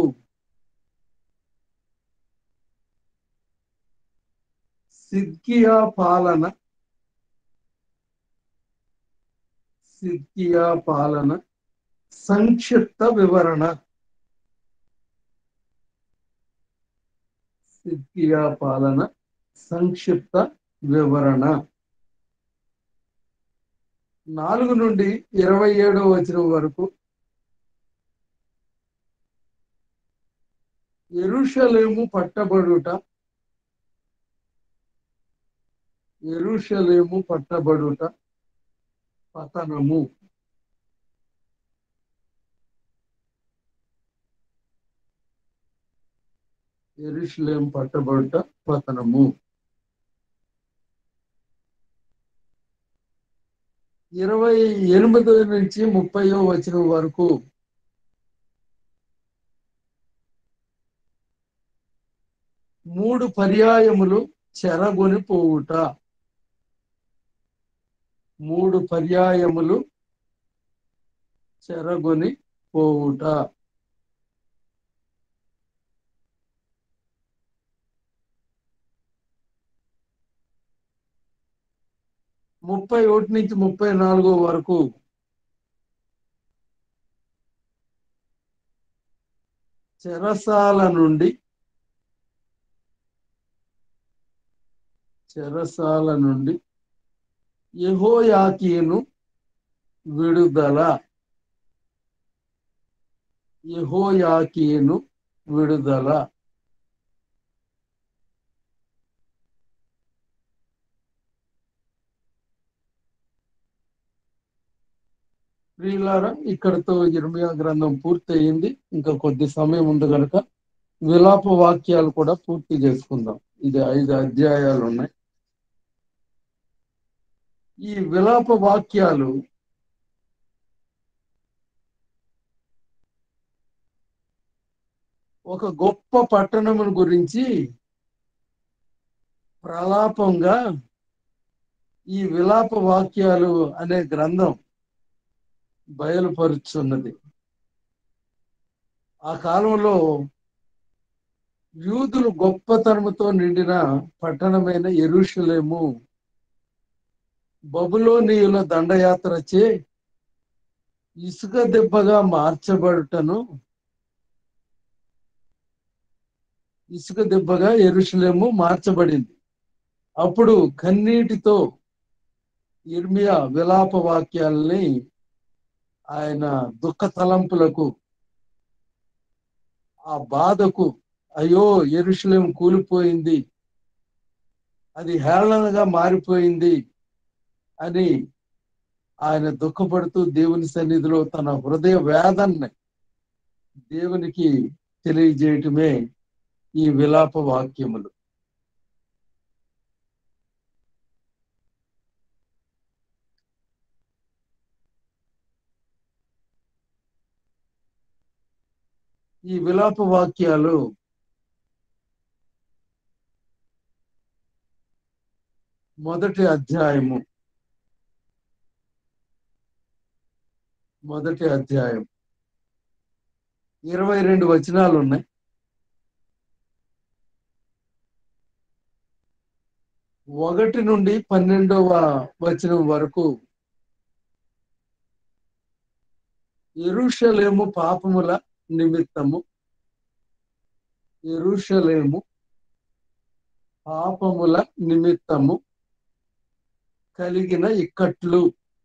సిద్కియా పాలన సిద్కియా పాలన సంక్షిప్త వివరణ సిద్కియా పాలన సంక్షిప్త వివరణ నాలుగు నుండి ఇరవై ఏడో వచనం వరకు ఎరుషలేము పట్టబడుట ఎరుషలేము పట్టబడుట పతనము ఎరుషలేం పట్టబడుట పతనము ఇరవై ఎనిమిది నుంచి ముప్పయో వచనం వరకు మూడు పర్యాయములు చెరగొని పోవుట మూడు పర్యాయములు చెరగొని పోవుట ముప్పై ఒకటి నుంచి ముప్పై నాలుగో వరకు చెరసాల నుండి చెరసాల నుండి యహోయాకీను విడుదల యహోయాకీను విడుదల ప్రియులారా ఇక్కడతో ఇర్మియా గ్రంథం పూర్తయింది ఇంకా కొద్ది సమయం ఉంది కనుక విలాప వాక్యాలు కూడా పూర్తి చేసుకుందాం ఇది ఐదు అధ్యాయాలు ఉన్నాయి ఈ విలాప వాక్యాలు ఒక గొప్ప పట్టణమును గురించి ప్రలాపంగా ఈ విలాప వాక్యాలు అనే గ్రంథం బయలుపరుచున్నది ఆ కాలంలో యూదులు గొప్పతనముతో నిండిన పట్టణమైన ఎరుషులేము బబులోనియుల దండయాత్రచే ఇసుక దెబ్బగా మార్చబడుటను ఇసుక దెబ్బగా ఎరుషులేము మార్చబడింది అప్పుడు కన్నీటితో ఇర్మియా విలాప వాక్యాల్ని ఆయన దుఃఖ తలంపులకు ఆ బాధకు అయ్యో ఎరుషులేం కూలిపోయింది అది హేళనగా మారిపోయింది అని ఆయన దుఃఖపడుతూ దేవుని సన్నిధిలో తన హృదయ వేదన్ని దేవునికి తెలియజేయటమే ఈ విలాప వాక్యములు ఈ విలాప వాక్యాలు మొదటి అధ్యాయము మొదటి అధ్యాయం ఇరవై రెండు వచనాలు ఉన్నాయి ఒకటి నుండి పన్నెండవ వచనం వరకు ఎరుషలేము పాపముల నిమిత్తము ఎరుషలేము పాపముల నిమిత్తము కలిగిన ఇక్కట్లు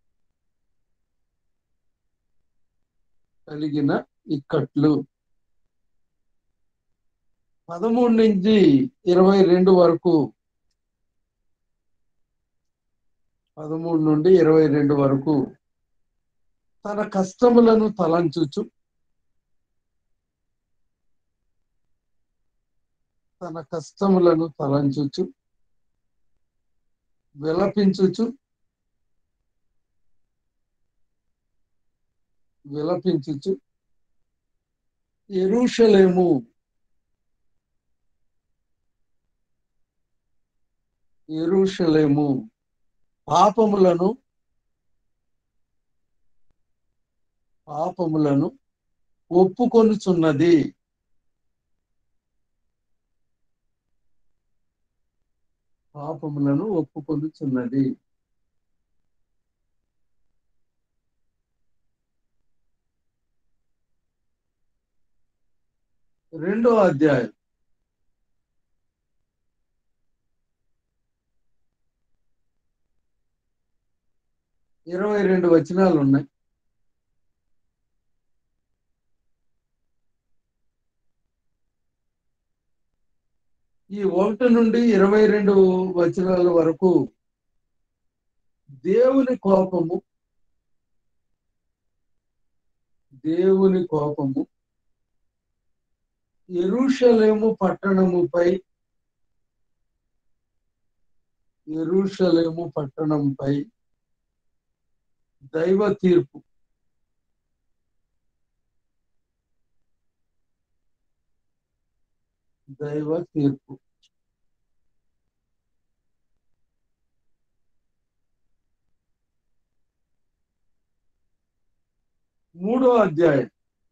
కలిగిన ఇక్కట్లు పదమూడు నుంచి ఇరవై రెండు వరకు పదమూడు నుండి ఇరవై రెండు వరకు తన కష్టములను తలంచుచు తన కష్టములను తలంచుచు విలపించుచు విలపించుచు ఎరుషలేము ఎరుషలేము పాపములను పాపములను ఒప్పుకొనుచున్నది పాపములను ఒప్పుకొనుచున్నది రెండో అధ్యాయం ఇరవై రెండు వచనాలు ఉన్నాయి ఈ ఒకటి నుండి ఇరవై రెండు వచనాల వరకు దేవుని కోపము దేవుని కోపము ఎరుషలేము పట్టణముపై ఎరుషలేము పట్టణంపై దైవ తీర్పు దైవ తీర్పు మూడో అధ్యాయం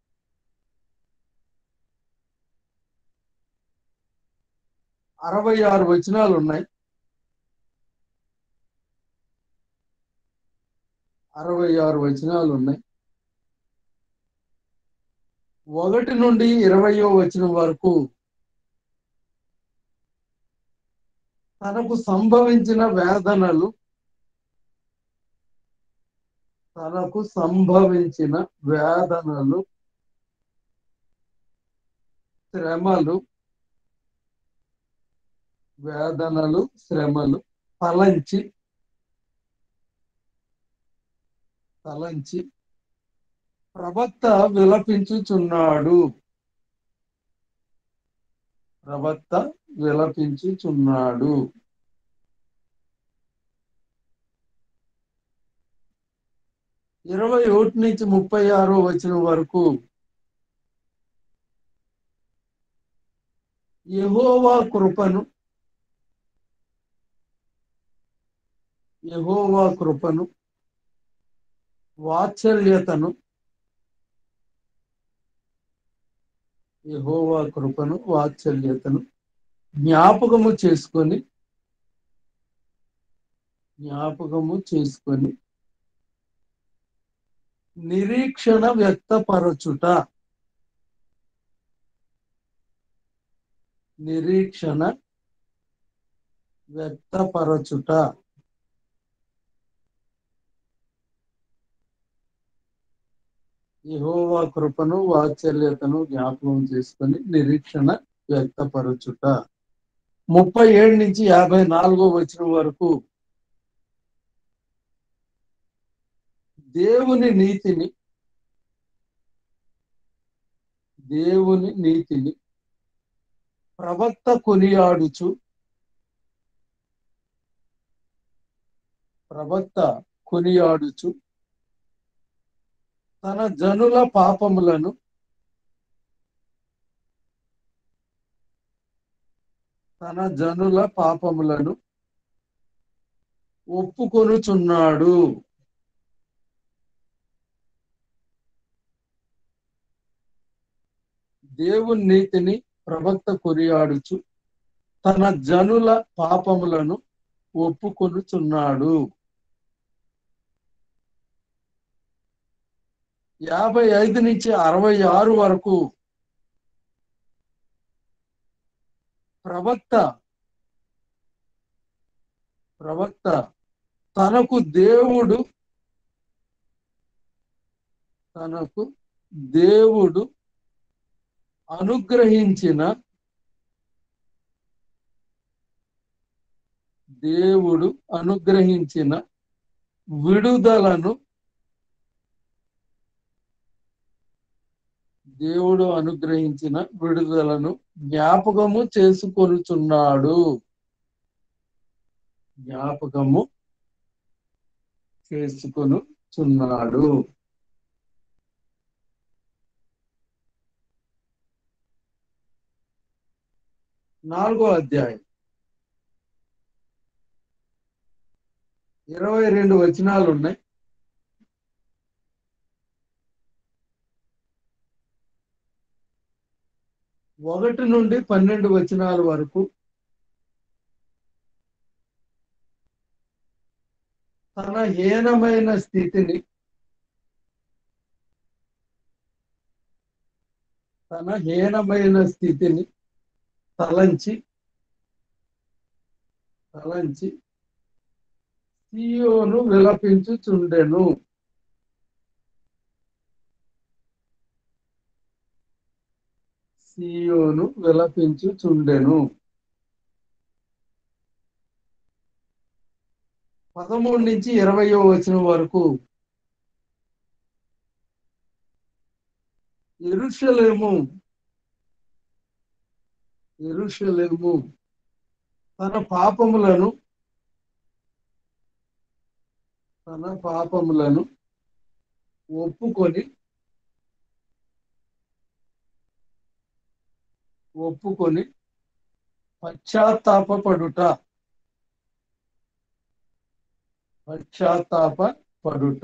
అరవై ఆరు వచనాలు ఉన్నాయి అరవై ఆరు వచనాలు ఉన్నాయి ఒకటి నుండి ఇరవయో వచనం వరకు తనకు సంభవించిన వేదనలు తనకు సంభవించిన వేదనలు శ్రమలు వేదనలు శ్రమలు తలంచి తలంచి ప్రవక్త విలపించుచున్నాడు ప్రవక్త విలపించుచున్నాడు ఇరవై ఒకటి నుంచి ముప్పై ఆరో వచ్చిన వరకు యహోవా కృపను యహోవా కృపను వాత్సల్యతను యహోవా కృపను వాత్సల్యతను జ్ఞాపకము చేసుకొని జ్ఞాపకము చేసుకొని నిరీక్షణ వ్యక్తపరచుట నిరీక్షణ వ్యక్తపరచుట యహోవా కృపను వాత్సల్యతను జ్ఞాపకం చేసుకొని నిరీక్షణ వ్యక్తపరచుట ముప్పై ఏడు నుంచి యాభై నాలుగో వచ్చిన వరకు దేవుని నీతిని దేవుని నీతిని ప్రవక్త కొనియాడుచు ప్రవక్త కొనియాడుచు తన జనుల పాపములను తన జనుల పాపములను ఒప్పుకొనుచున్నాడు దేవుని నీతిని ప్రవక్త కొనియాడుచు తన జనుల పాపములను ఒప్పుకొనుచున్నాడు యాభై ఐదు నుంచి అరవై ఆరు వరకు ప్రవక్త ప్రవక్త తనకు దేవుడు తనకు దేవుడు అనుగ్రహించిన దేవుడు అనుగ్రహించిన విడుదలను దేవుడు అనుగ్రహించిన విడుదలను జ్ఞాపకము చేసుకొనుచున్నాడు జ్ఞాపకము చేసుకొనుచున్నాడు నాలుగో అధ్యాయం ఇరవై రెండు వచనాలు ఉన్నాయి ఒకటి నుండి పన్నెండు వచనాల వరకు తన హీనమైన స్థితిని తన హీనమైన స్థితిని తలంచి తలంచి సియోను విలపించుచుండెను సియోను విలపించుచుండెను పదమూడు నుంచి ఇరవయో వచనం వరకు ఎరుషలేము ఎరుషలేము తన పాపములను తన పాపములను ఒప్పుకొని ఒప్పుకొని పశ్చాత్తాపడుట పశ్చాత్తాప పడుట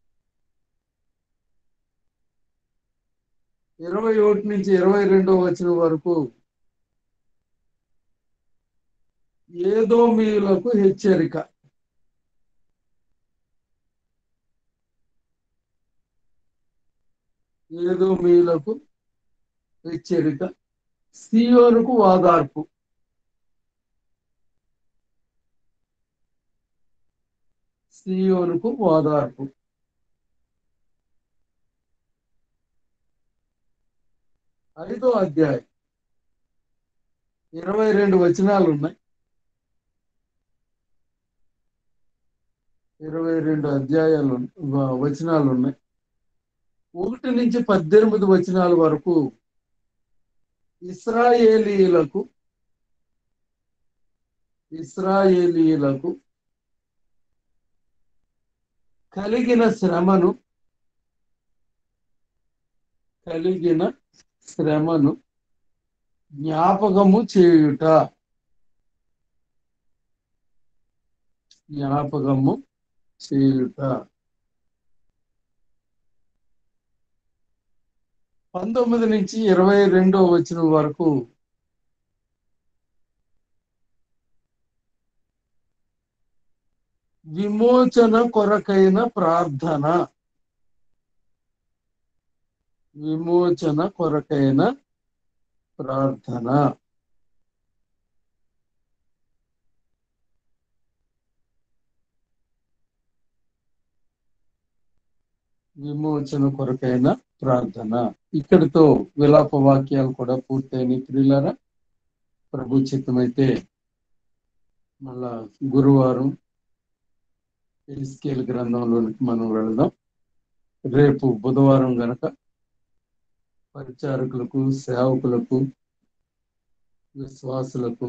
ఇరవై ఒకటి నుంచి ఇరవై రెండో వచ్చిన వరకు ఏదో మీలకు హెచ్చరిక ఏదో మీలకు హెచ్చరిక సియోనుకు వాదార్పు సియోనుకు ఓదార్పు ఐదో అధ్యాయం ఇరవై రెండు వచనాలు ఉన్నాయి ఇరవై రెండు అధ్యాయాలు వ- వచనాలు ఉన్నాయి ఒకటి నుంచి పద్దెనిమిది వచనాల వరకు ఇస్రాయేలీలకు ఇస్రాయేలీలకు కలిగిన శ్రమను కలిగిన శ్రమను జ్ఞాపకము చేయుట జ్ఞాపకము చేయుట పంతొమ్మిది నుంచి ఇరవై రెండో వచ్చిన వరకు విమోచన కొరకైన ప్రార్థన విమోచన కొరకైన ప్రార్థన విమోచన కొరకైన ప్రార్థన ఇక్కడితో విలాప వాక్యాలు కూడా పూర్తయినాయి ప్రియులారా ప్రభు చిత్తమైతే మళ్ళా గురువారం ఎస్కేల్ గ్రంథంలోనికి మనం వెళదాం రేపు బుధవారం గనక పరిచారకులకు సేవకులకు విశ్వాసులకు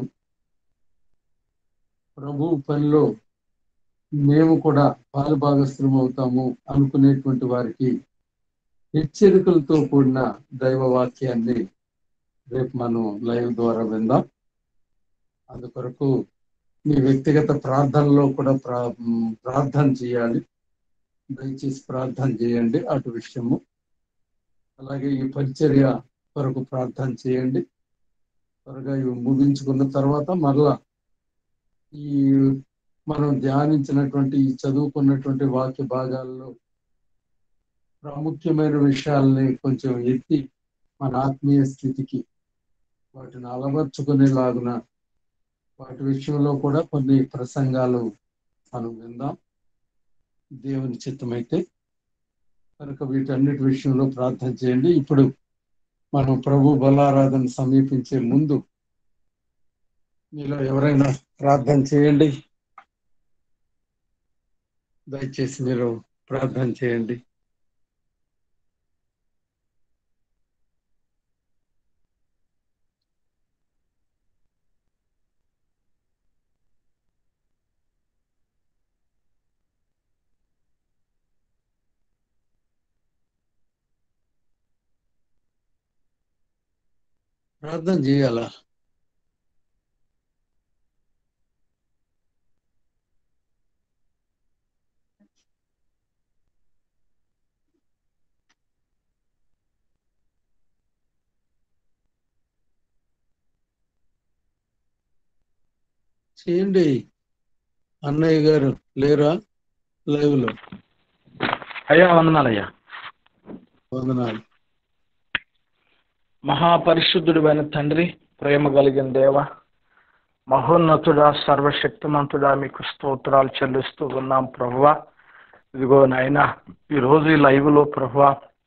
ప్రభు పనిలో మేము కూడా పాలుభాగస్థులం అవుతాము అనుకునేటువంటి వారికి హెచ్చరికలతో కూడిన దైవ వాక్యాన్ని రేపు మనం లైవ్ ద్వారా విందాం అందుకొరకు మీ వ్యక్తిగత ప్రార్థనలో కూడా ప్రా ప్రార్థన చేయాలి దయచేసి ప్రార్థన చేయండి అటు విషయము అలాగే ఈ పరిచర్య కొరకు ప్రార్థన చేయండి త్వరగా ఇవి ముగించుకున్న తర్వాత మరలా ఈ మనం ధ్యానించినటువంటి ఈ చదువుకున్నటువంటి వాక్య భాగాల్లో ప్రాముఖ్యమైన విషయాల్ని కొంచెం ఎత్తి మన ఆత్మీయ స్థితికి వాటిని అలవర్చుకునేలాగున వాటి విషయంలో కూడా కొన్ని ప్రసంగాలు మనం విందాం దేవుని చిత్తమైతే కనుక వీటన్నిటి విషయంలో ప్రార్థన చేయండి ఇప్పుడు మనం ప్రభు బలారాధన సమీపించే ముందు మీలో ఎవరైనా ప్రార్థన చేయండి దయచేసి మీరు ప్రార్థన చేయండి ప్రార్థన చేయాలా చేయండి అన్నయ్య గారు లేరా లైవ్ లో అయ్యా వందనాలయ్యా వందనాలు మహాపరిశుద్ధుడు తండ్రి ప్రేమ కలిగిన దేవ మహోన్నతుడా సర్వశక్తిమంతుడా మీకు స్తోత్రాలు చెల్లిస్తూ ఉన్నాం ప్రభువా ఇదిగో నాయన ఈరోజు ఈ లైవ్లో ప్రభువా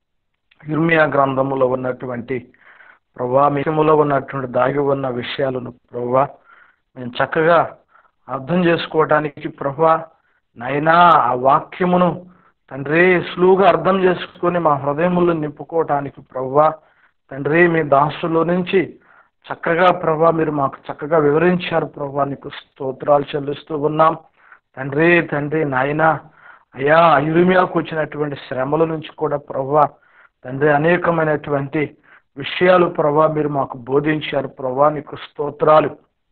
ఇర్మియా గ్రంథములో ఉన్నటువంటి ప్రభా మిషములో ఉన్నటువంటి దాగి ఉన్న విషయాలను ప్రభా మేము చక్కగా అర్థం చేసుకోవటానికి ప్రభా నైనా ఆ వాక్యమును తండ్రి సులువుగా అర్థం చేసుకొని మా హృదయములు నింపుకోవటానికి ప్రభా తండ్రి మీ దాసులో నుంచి చక్కగా ప్రభా మీరు మాకు చక్కగా వివరించారు ప్రభా నీకు స్తోత్రాలు చెల్లిస్తూ ఉన్నాం తండ్రి తండ్రి నాయన అయ్యా ఇరుమియాకు వచ్చినటువంటి శ్రమల నుంచి కూడా ప్రభా తండ్రి అనేకమైనటువంటి విషయాలు ప్రభా మీరు మాకు బోధించారు ప్రభా నీకు స్తోత్రాలు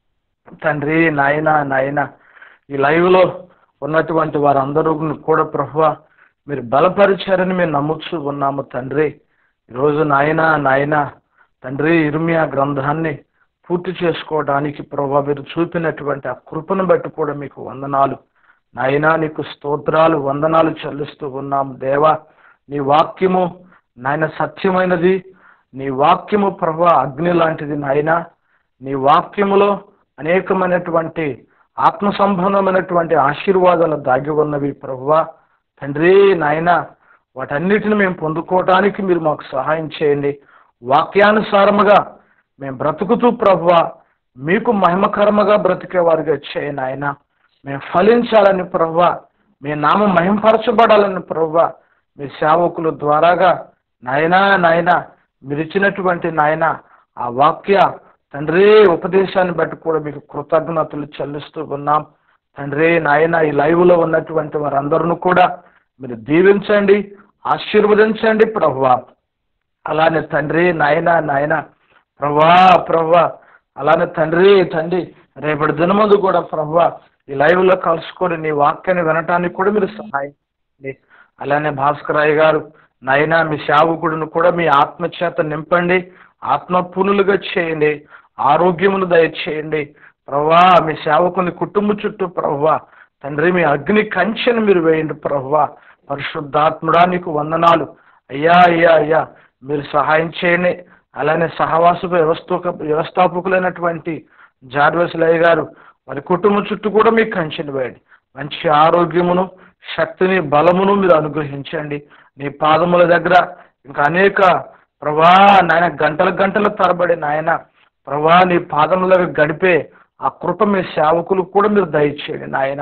తండ్రి నాయన నాయన ఈ లైవ్లో ఉన్నటువంటి వారందరూ కూడా ప్రభా మీరు బలపరిచారని మేము నమ్ముతూ ఉన్నాము తండ్రి ఈరోజు నాయన నాయన తండ్రి ఇర్మియా గ్రంథాన్ని పూర్తి చేసుకోవడానికి ప్రభా మీరు చూపినటువంటి ఆ కృపను బట్టి కూడా మీకు వందనాలు నాయనా నీకు స్తోత్రాలు వందనాలు చెల్లిస్తూ ఉన్నాము దేవా నీ వాక్యము నాయన సత్యమైనది నీ వాక్యము ప్రభా అగ్ని లాంటిది నాయన నీ వాక్యములో అనేకమైనటువంటి ఆత్మ సంబంధమైనటువంటి ఆశీర్వాదాలు దాగి ఉన్నవి ప్రభువా తండ్రి నాయన వాటన్నిటిని మేము పొందుకోవడానికి మీరు మాకు సహాయం చేయండి వాక్యానుసారముగా మేము బ్రతుకుతూ ప్రభువా మీకు మహిమకరముగా బ్రతికే వారిగా చేయండి ఆయన మేము ఫలించాలని ప్రభువా మీ నామం మహింపరచబడాలని ప్రభువా మీ సేవకుల ద్వారాగా నాయనా నాయన మీరు ఇచ్చినటువంటి నాయన ఆ వాక్య తండ్రి ఉపదేశాన్ని బట్టి కూడా మీకు కృతజ్ఞతలు చెల్లిస్తూ ఉన్నాం తండ్రి నాయన ఈ లైవ్లో ఉన్నటువంటి వారందరిని కూడా మీరు దీవించండి ఆశీర్వదించండి ప్రభువా అలానే తండ్రి నాయన నాయన ప్రభా ప్రభా అలానే తండ్రి తండ్రి రేపటి దినమందు కూడా ప్రభా ఈ లైవ్లో కలుసుకొని నీ వాక్యాన్ని వినటానికి కూడా మీరు సహాయం చేయండి అలానే భాస్కరయ్య గారు నాయన మీ సేవకుడిని కూడా మీ ఆత్మ చేత నింపండి ఆత్మ పూనులుగా చేయండి ఆరోగ్యమును దయచేయండి ప్రభా మీ సేవకుని కుటుంబ చుట్టూ ప్రభా తండ్రి మీ అగ్ని కంచెను మీరు వేయండి ప్రభా పరిశుద్ధాత్ముడా నీకు వందనాలు అయ్యా అయ్యా అయ్యా మీరు సహాయం చేయండి అలానే సహవాస వ్యవస్థ వ్యవస్థాపకులైనటువంటి జార్వెస్లయ్య గారు వారి కుటుంబం చుట్టూ కూడా మీకు కంచెను వేయండి మంచి ఆరోగ్యమును శక్తిని బలమును మీరు అనుగ్రహించండి నీ పాదముల దగ్గర ఇంకా అనేక ప్రభా నాయన గంటల గంటల తరబడి నాయన ప్రభా నీ పాదముల దగ్గర గడిపే ఆ కృప మీ సేవకులు కూడా మీరు దయచేయండి నాయన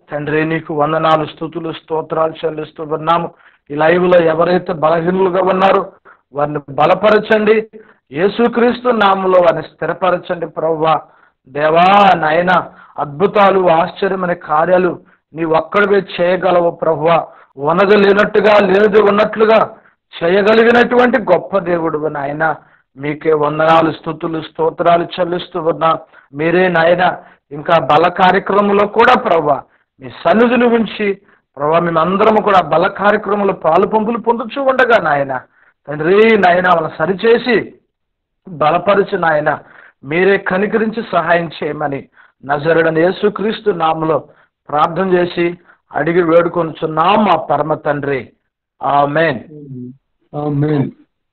తండ్రి నీకు వందనాలు స్థుతులు స్తోత్రాలు చెల్లిస్తూ ఉన్నాము ఈ లైవ్లో ఎవరైతే బలహీనులుగా ఉన్నారో వారిని బలపరచండి యేసుక్రీస్తు నామంలో వారిని స్థిరపరచండి ప్రవ్వా దేవా నాయన అద్భుతాలు ఆశ్చర్యమైన కార్యాలు నీ ఒక్కడివే చేయగలవు ప్రవ్వా వనగ లేనట్టుగా లేదు ఉన్నట్లుగా చేయగలిగినటువంటి గొప్ప దేవుడు నాయన మీకే వందనాలు స్థుతులు స్తోత్రాలు చెల్లిస్తూ ఉన్నా మీరే నాయన ఇంకా బల కార్యక్రమంలో కూడా ప్రభా మీ సన్నిధిని ఉంచి ప్రభా మేమందరము కూడా బల కార్యక్రమంలో పాలు పంపులు పొందుచూ ఉండగా నాయన తండ్రి నాయన వాళ్ళని సరిచేసి బలపరిచి నాయన మీరే కనికరించి సహాయం చేయమని నజరడని యేసుక్రీస్తు నామలో ప్రార్థన చేసి అడిగి వేడుకొనుచున్నాం మా పరమ తండ్రి ఆమెన్ ఆమేన్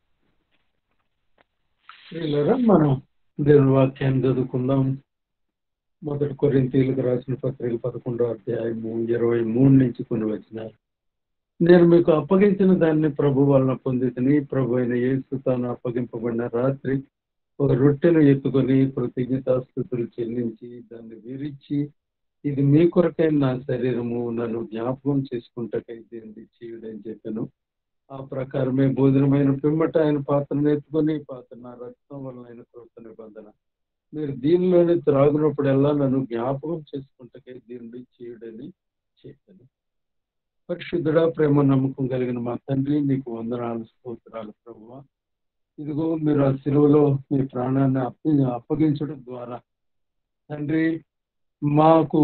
ప్రియులారా మనం దేవుని వాక్యాన్ని చదువుకుందాం మొదటి కొరింతీలకు రాసిన పత్రిక పదకొండో అధ్యాయము ఇరవై మూడు నుంచి కొన్ని వచ్చినారు నేను మీకు అప్పగించిన దాన్ని ప్రభు వలన పొందితని ప్రభు అయిన యేసు తాను అప్పగింపబడిన రాత్రి ఒక రొట్టెను ఎత్తుకొని కృతజ్ఞతాస్థుతులు చెల్లించి దాన్ని విరిచి ఇది మీ కొరకైన నా శరీరము నన్ను జ్ఞాపకం చేసుకుంటకై దీన్ని చేయుడని చెప్పాను ఆ ప్రకారమే భోజనమైన పిమ్మట ఆయన పాత్రను ఎత్తుకొని పాత్ర నా రక్తం వలన ఆయన కృత నిబంధన మీరు దీనిలోని త్రాగునప్పుడల్లా నన్ను జ్ఞాపకం చేసుకుంటకై దీన్ని చేయుడని చెప్పాను పరిశుద్ధుడా ప్రేమ నమ్మకం కలిగిన మా తండ్రి నీకు వందనాలు స్తోత్రాలు ప్రభువ ఇదిగో మీరు ఆ శిలువలో మీ ప్రాణాన్ని అప్ప అప్పగించడం ద్వారా తండ్రి మాకు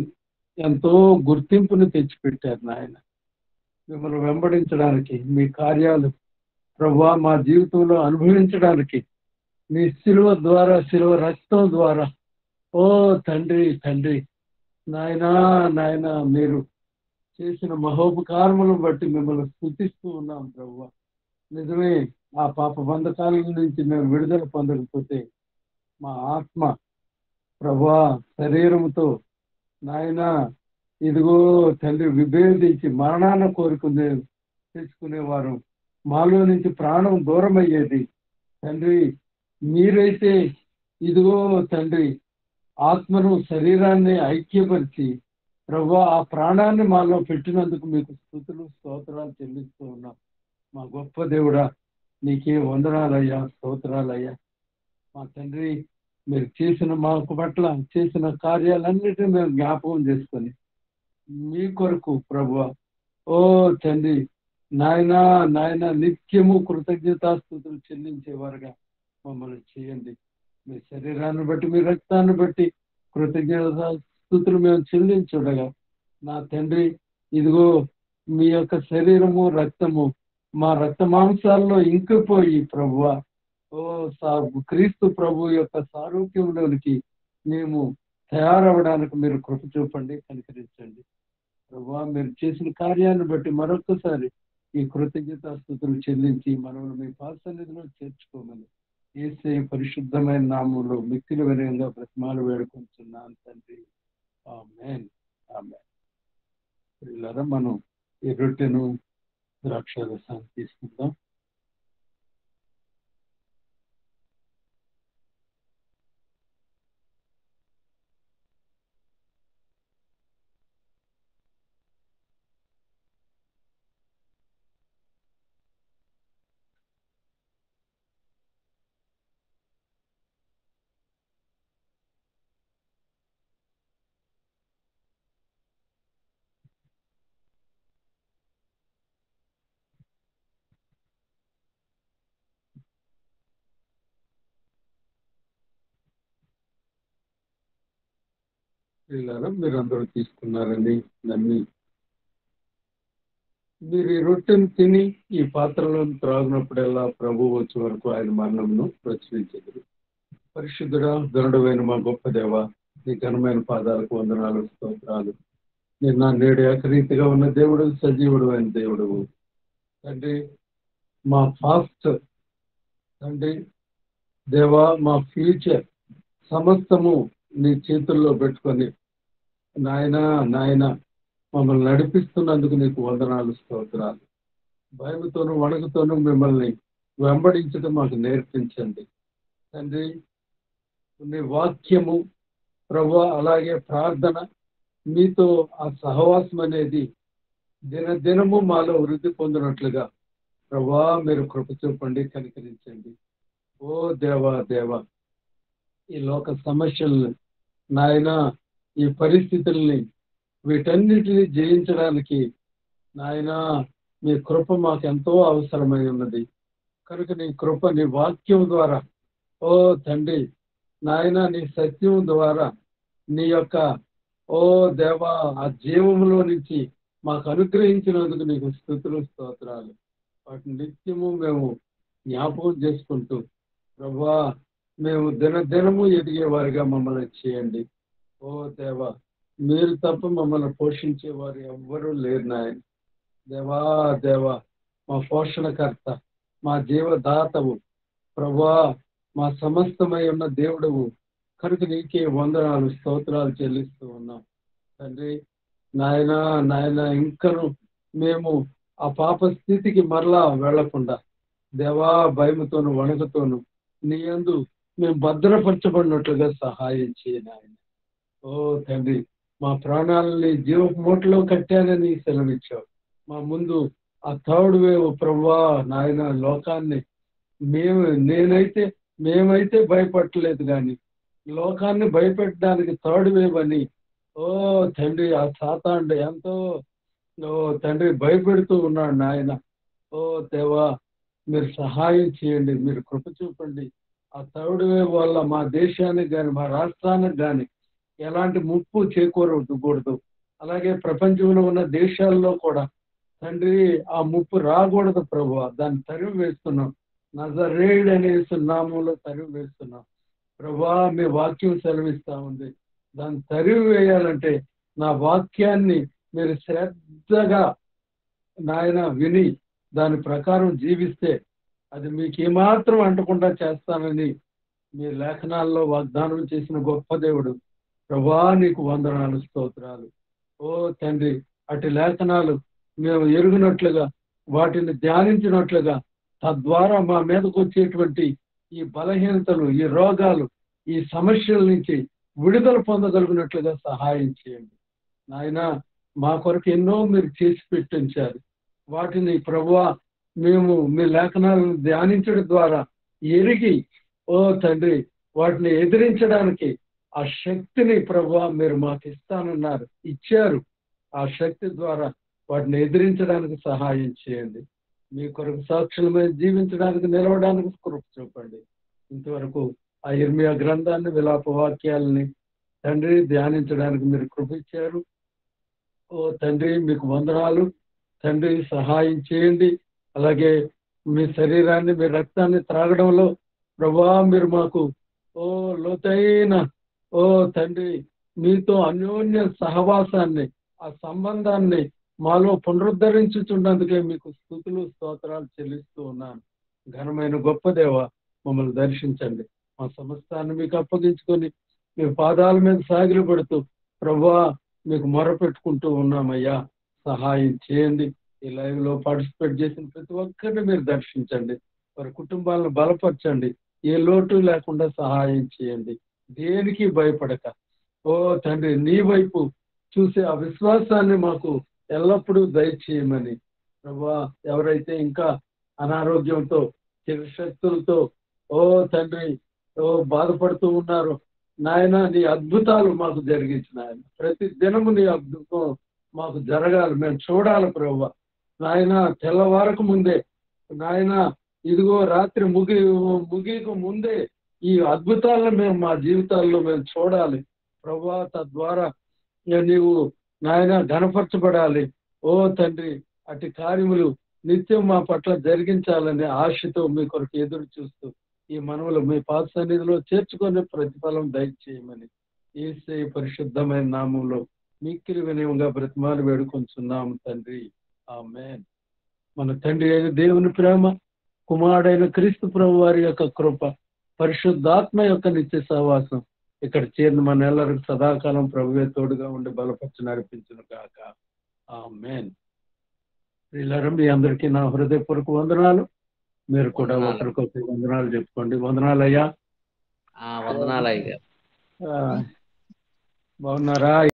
ఎంతో గుర్తింపును తెచ్చిపెట్టారు నాయన మిమ్మల్ని వెంబడించడానికి మీ కార్యాలు ప్రభా మా జీవితంలో అనుభవించడానికి మీ శిలువ ద్వారా శిలువ రక్తం ద్వారా ఓ తండ్రి తండ్రి నాయనా నాయన మీరు చేసిన మహోపకారములను బట్టి మిమ్మల్ని స్థుతిస్తూ ఉన్నాం ప్రభు నిజమే ఆ పాప బంధకాల నుంచి మేము విడుదల పొందకపోతే మా ఆత్మ ప్రభా శరీరముతో నాయన ఇదిగో తండ్రి విభేదించి మరణాన్ని కోరుకునే తెచ్చుకునేవారు మాలో నుంచి ప్రాణం దూరం అయ్యేది తండ్రి మీరైతే ఇదిగో తండ్రి ఆత్మను శరీరాన్ని ఐక్యపరిచి ప్రభు ఆ ప్రాణాన్ని మాలో పెట్టినందుకు మీకు స్థుతులు స్తోత్రాలు చెల్లిస్తూ ఉన్నాం మా గొప్ప దేవుడా నీకే వందనాలయ్యా స్తోత్రాలయ్యా మా తండ్రి మీరు చేసిన మాకు పట్ల చేసిన కార్యాలన్నిటిని మేము జ్ఞాపకం చేసుకొని మీ కొరకు ప్రభు ఓ తండ్రి నాయన నాయన నిత్యము కృతజ్ఞతాస్థుతులు చెల్లించేవారుగా మమ్మల్ని చేయండి మీ శరీరాన్ని బట్టి మీ రక్తాన్ని బట్టి కృతజ్ఞత స్థుతులు మేము చెల్లించుండగా నా తండ్రి ఇదిగో మీ యొక్క శరీరము రక్తము మా రక్త మాంసాల్లో ఇంకిపోయి ప్రభువ ఓ సా క్రీస్తు ప్రభు యొక్క సారూప్యంలోనికి మేము తయారవడానికి మీరు కృప చూపండి కనికరించండి ప్రభు మీరు చేసిన కార్యాన్ని బట్టి మరొకసారి ఈ కృతజ్ఞత స్థుతులు చెల్లించి మనల్ని మీ పాసన్నిధిలో చేర్చుకోమని ఏసే పరిశుద్ధమైన నామంలో మిక్కిలి వినయంగా బ్రతిమాలు వేడుకుంటున్నాను తండ్రి ఆమెన్ ఆమెన్ పిల్లరా మనం ఈ రొట్టెను ద్రాక్షారసాన్ని తీసుకుందాం పిల్లరా మీరు అందరూ తీసుకున్నారని నమ్మి మీరు ఈ రొట్టెను తిని ఈ పాత్రలో త్రాగినప్పుడల్లా ప్రభు వచ్చే వరకు ఆయన మరణంను ప్రచురించదు పరిశుద్ధుడా గరుడమైన మా గొప్ప దేవ నీ ఘనమైన పాదాలకు వందనాలు స్తోత్రాలు నిన్న నేడు ఏకరీతిగా ఉన్న దేవుడు సజీవుడు అయిన దేవుడు తండ్రి మా ఫాస్ట్ తండ్రి దేవా మా ఫ్యూచర్ సమస్తము నీ చేతుల్లో పెట్టుకొని నాయన నాయన మమ్మల్ని నడిపిస్తున్నందుకు నీకు వందనాలు స్తోత్రాలు భయముతోనూ వణుకుతోనూ మిమ్మల్ని వెంబడించడం మాకు నేర్పించండి తండ్రి నీ వాక్యము ప్రభు అలాగే ప్రార్థన మీతో ఆ సహవాసం అనేది దినదినము మాలో వృద్ధి పొందినట్లుగా ప్రభా మీరు కృప చూపండి కనికరించండి ఓ దేవా దేవా ఈ లోక సమస్యల్ని నాయన ఈ పరిస్థితుల్ని వీటన్నిటిని జయించడానికి నాయన మీ కృప మాకు ఎంతో అవసరమై ఉన్నది కనుక నీ కృప నీ వాక్యం ద్వారా ఓ తండ్రి నాయన నీ సత్యం ద్వారా నీ యొక్క ఓ దేవా ఆ జీవములో నుంచి మాకు అనుగ్రహించినందుకు నీకు స్థుతులు స్తోత్రాలు వాటిని నిత్యము మేము జ్ఞాపకం చేసుకుంటూ ప్రభా మేము దినదినము ఎదిగే వారిగా మమ్మల్ని చేయండి ఓ దేవా మీరు తప్ప మమ్మల్ని పోషించేవారు ఎవ్వరూ లేరు నాయన దేవా దేవా మా పోషణకర్త మా జీవదాతవు ప్రభా మా సమస్తమై ఉన్న దేవుడవు కనుక నీకే వందనాలు స్తోత్రాలు చెల్లిస్తూ ఉన్నాం తండ్రి నాయన నాయన ఇంకను మేము ఆ పాప స్థితికి మరలా వెళ్లకుండా దేవా భయముతోను వణుకుతోను నీ యందు మేము భద్రపరచబడినట్లుగా సహాయం చేయ నాయన ఓ తండ్రి మా ప్రాణాలని జీవ మూటలో కట్టానని సెలవిచ్చావు మా ముందు ఆ థర్డ్ వేవ్ ప్రభా నాయన లోకాన్ని మేము నేనైతే మేమైతే భయపడలేదు కానీ లోకాన్ని భయపెట్టడానికి థర్డ్ వేవ్ అని ఓ తండ్రి ఆ సాతాండు ఎంతో ఓ తండ్రి భయపెడుతూ ఉన్నాడు నాయన ఓ దేవా మీరు సహాయం చేయండి మీరు కృప చూపండి ఆ థర్డ్ వేవ్ వల్ల మా దేశానికి కానీ మా రాష్ట్రానికి కానీ ఎలాంటి ముప్పు చేకూరకూడదు అలాగే ప్రపంచంలో ఉన్న దేశాల్లో కూడా తండ్రి ఆ ముప్పు రాకూడదు ప్రభు దాన్ని తరిమి వేస్తున్నాం నజరేడ్ అనే నామంలో తరిమి వేస్తున్నాం ప్రభా మీ వాక్యం సెలవిస్తా ఉంది దాన్ని తరిమి వేయాలంటే నా వాక్యాన్ని మీరు శ్రద్ధగా నాయన విని దాని ప్రకారం జీవిస్తే అది మీకు ఏమాత్రం అంటకుండా చేస్తానని మీ లేఖనాల్లో వాగ్దానం చేసిన గొప్ప దేవుడు ప్రభా నీకు వందనాలు స్తోత్రాలు ఓ తండ్రి అటు లేఖనాలు మేము ఎరుగునట్లుగా వాటిని ధ్యానించినట్లుగా తద్వారా మా మీదకు వచ్చేటువంటి ఈ బలహీనతలు ఈ రోగాలు ఈ సమస్యల నుంచి విడుదల పొందగలిగినట్లుగా సహాయం చేయండి నాయన మా కొరకు ఎన్నో మీరు చేసి పెట్టించారు వాటిని ప్రభువా మేము మీ లేఖనాలను ధ్యానించడం ద్వారా ఎరిగి ఓ తండ్రి వాటిని ఎదిరించడానికి ఆ శక్తిని ప్రభువా మీరు మాకు ఇస్తానన్నారు ఇచ్చారు ఆ శక్తి ద్వారా వాటిని ఎదిరించడానికి సహాయం చేయండి మీ కొరకు సాక్షులమై జీవించడానికి నిలవడానికి కృప చూపండి ఇంతవరకు ఆ ఇర్మియా గ్రంథాన్ని విలాప వాక్యాలని తండ్రి ధ్యానించడానికి మీరు కృప ఇచ్చారు ఓ తండ్రి మీకు వందనాలు తండ్రి సహాయం చేయండి అలాగే మీ శరీరాన్ని మీ రక్తాన్ని త్రాగడంలో ప్రభా మీరు మాకు ఓ లోతైన ఓ తండ్రి మీతో అన్యోన్య సహవాసాన్ని ఆ సంబంధాన్ని మాలో పునరుద్ధరించుచున్నందుకే మీకు స్థుతులు స్తోత్రాలు చెల్లిస్తూ ఉన్నాను ఘనమైన గొప్ప దేవ మమ్మల్ని దర్శించండి మా సమస్తాన్ని మీకు అప్పగించుకొని మీ పాదాల మీద సాగిలు పడుతూ ప్రభా మీకు మొరపెట్టుకుంటూ ఉన్నామయ్యా సహాయం చేయండి ఈ లైవ్ లో పార్టిసిపేట్ చేసిన ప్రతి ఒక్కరిని మీరు దర్శించండి వారి కుటుంబాలను బలపరచండి ఏ లోటు లేకుండా సహాయం చేయండి దేనికి భయపడక ఓ తండ్రి నీ వైపు చూసే ఆ విశ్వాసాన్ని మాకు ఎల్లప్పుడూ దయచేయమని ప్రభా ఎవరైతే ఇంకా అనారోగ్యంతో శక్తులతో ఓ తండ్రి ఓ బాధపడుతూ ఉన్నారో నాయన నీ అద్భుతాలు మాకు జరిగించిన ఆయన ప్రతి దినము నీ అద్భుతం మాకు జరగాలి మేము చూడాలి ప్రభు నాయన తెల్లవారకు ముందే నాయన ఇదిగో రాత్రి ముగి ముగికు ముందే ఈ అద్భుతాలను మేము మా జీవితాల్లో మేము చూడాలి ప్రభా తద్వారా నీవు నాయన ఘనపరచబడాలి ఓ తండ్రి అటు కార్యములు నిత్యం మా పట్ల జరిగించాలనే ఆశతో మీ కొరకు ఎదురు చూస్తూ ఈ మనవులు మీ పాత సన్నిధిలో చేర్చుకొని ప్రతిఫలం దయచేయమని ఏసే పరిశుద్ధమైన నామంలో మిక్కిలి వినయంగా బ్రతిమాలు వేడుకొంచున్నాము తండ్రి ఆమెన్ మన తండ్రి అయిన దేవుని ప్రేమ కుమారుడైన క్రీస్తు ప్రభు వారి యొక్క కృప పరిశుద్ధాత్మ యొక్క నిత్య సహవాసం ఇక్కడ చేరిన మన ఎల్లరికి సదాకాలం ప్రభువే తోడుగా ఉండి బలపరిచి నడిపించును కాక ఆమెన్ ప్రియులారా మీ అందరికీ నా హృదయపూర్వక వందనాలు మీరు కూడా వందనాలు. ఒకరికొకరు వందనాలు చెప్పుకోండి వందనాలు అయ్యా ఆ వందనాలు అయ్య గారు ఆ, బాగున్నారా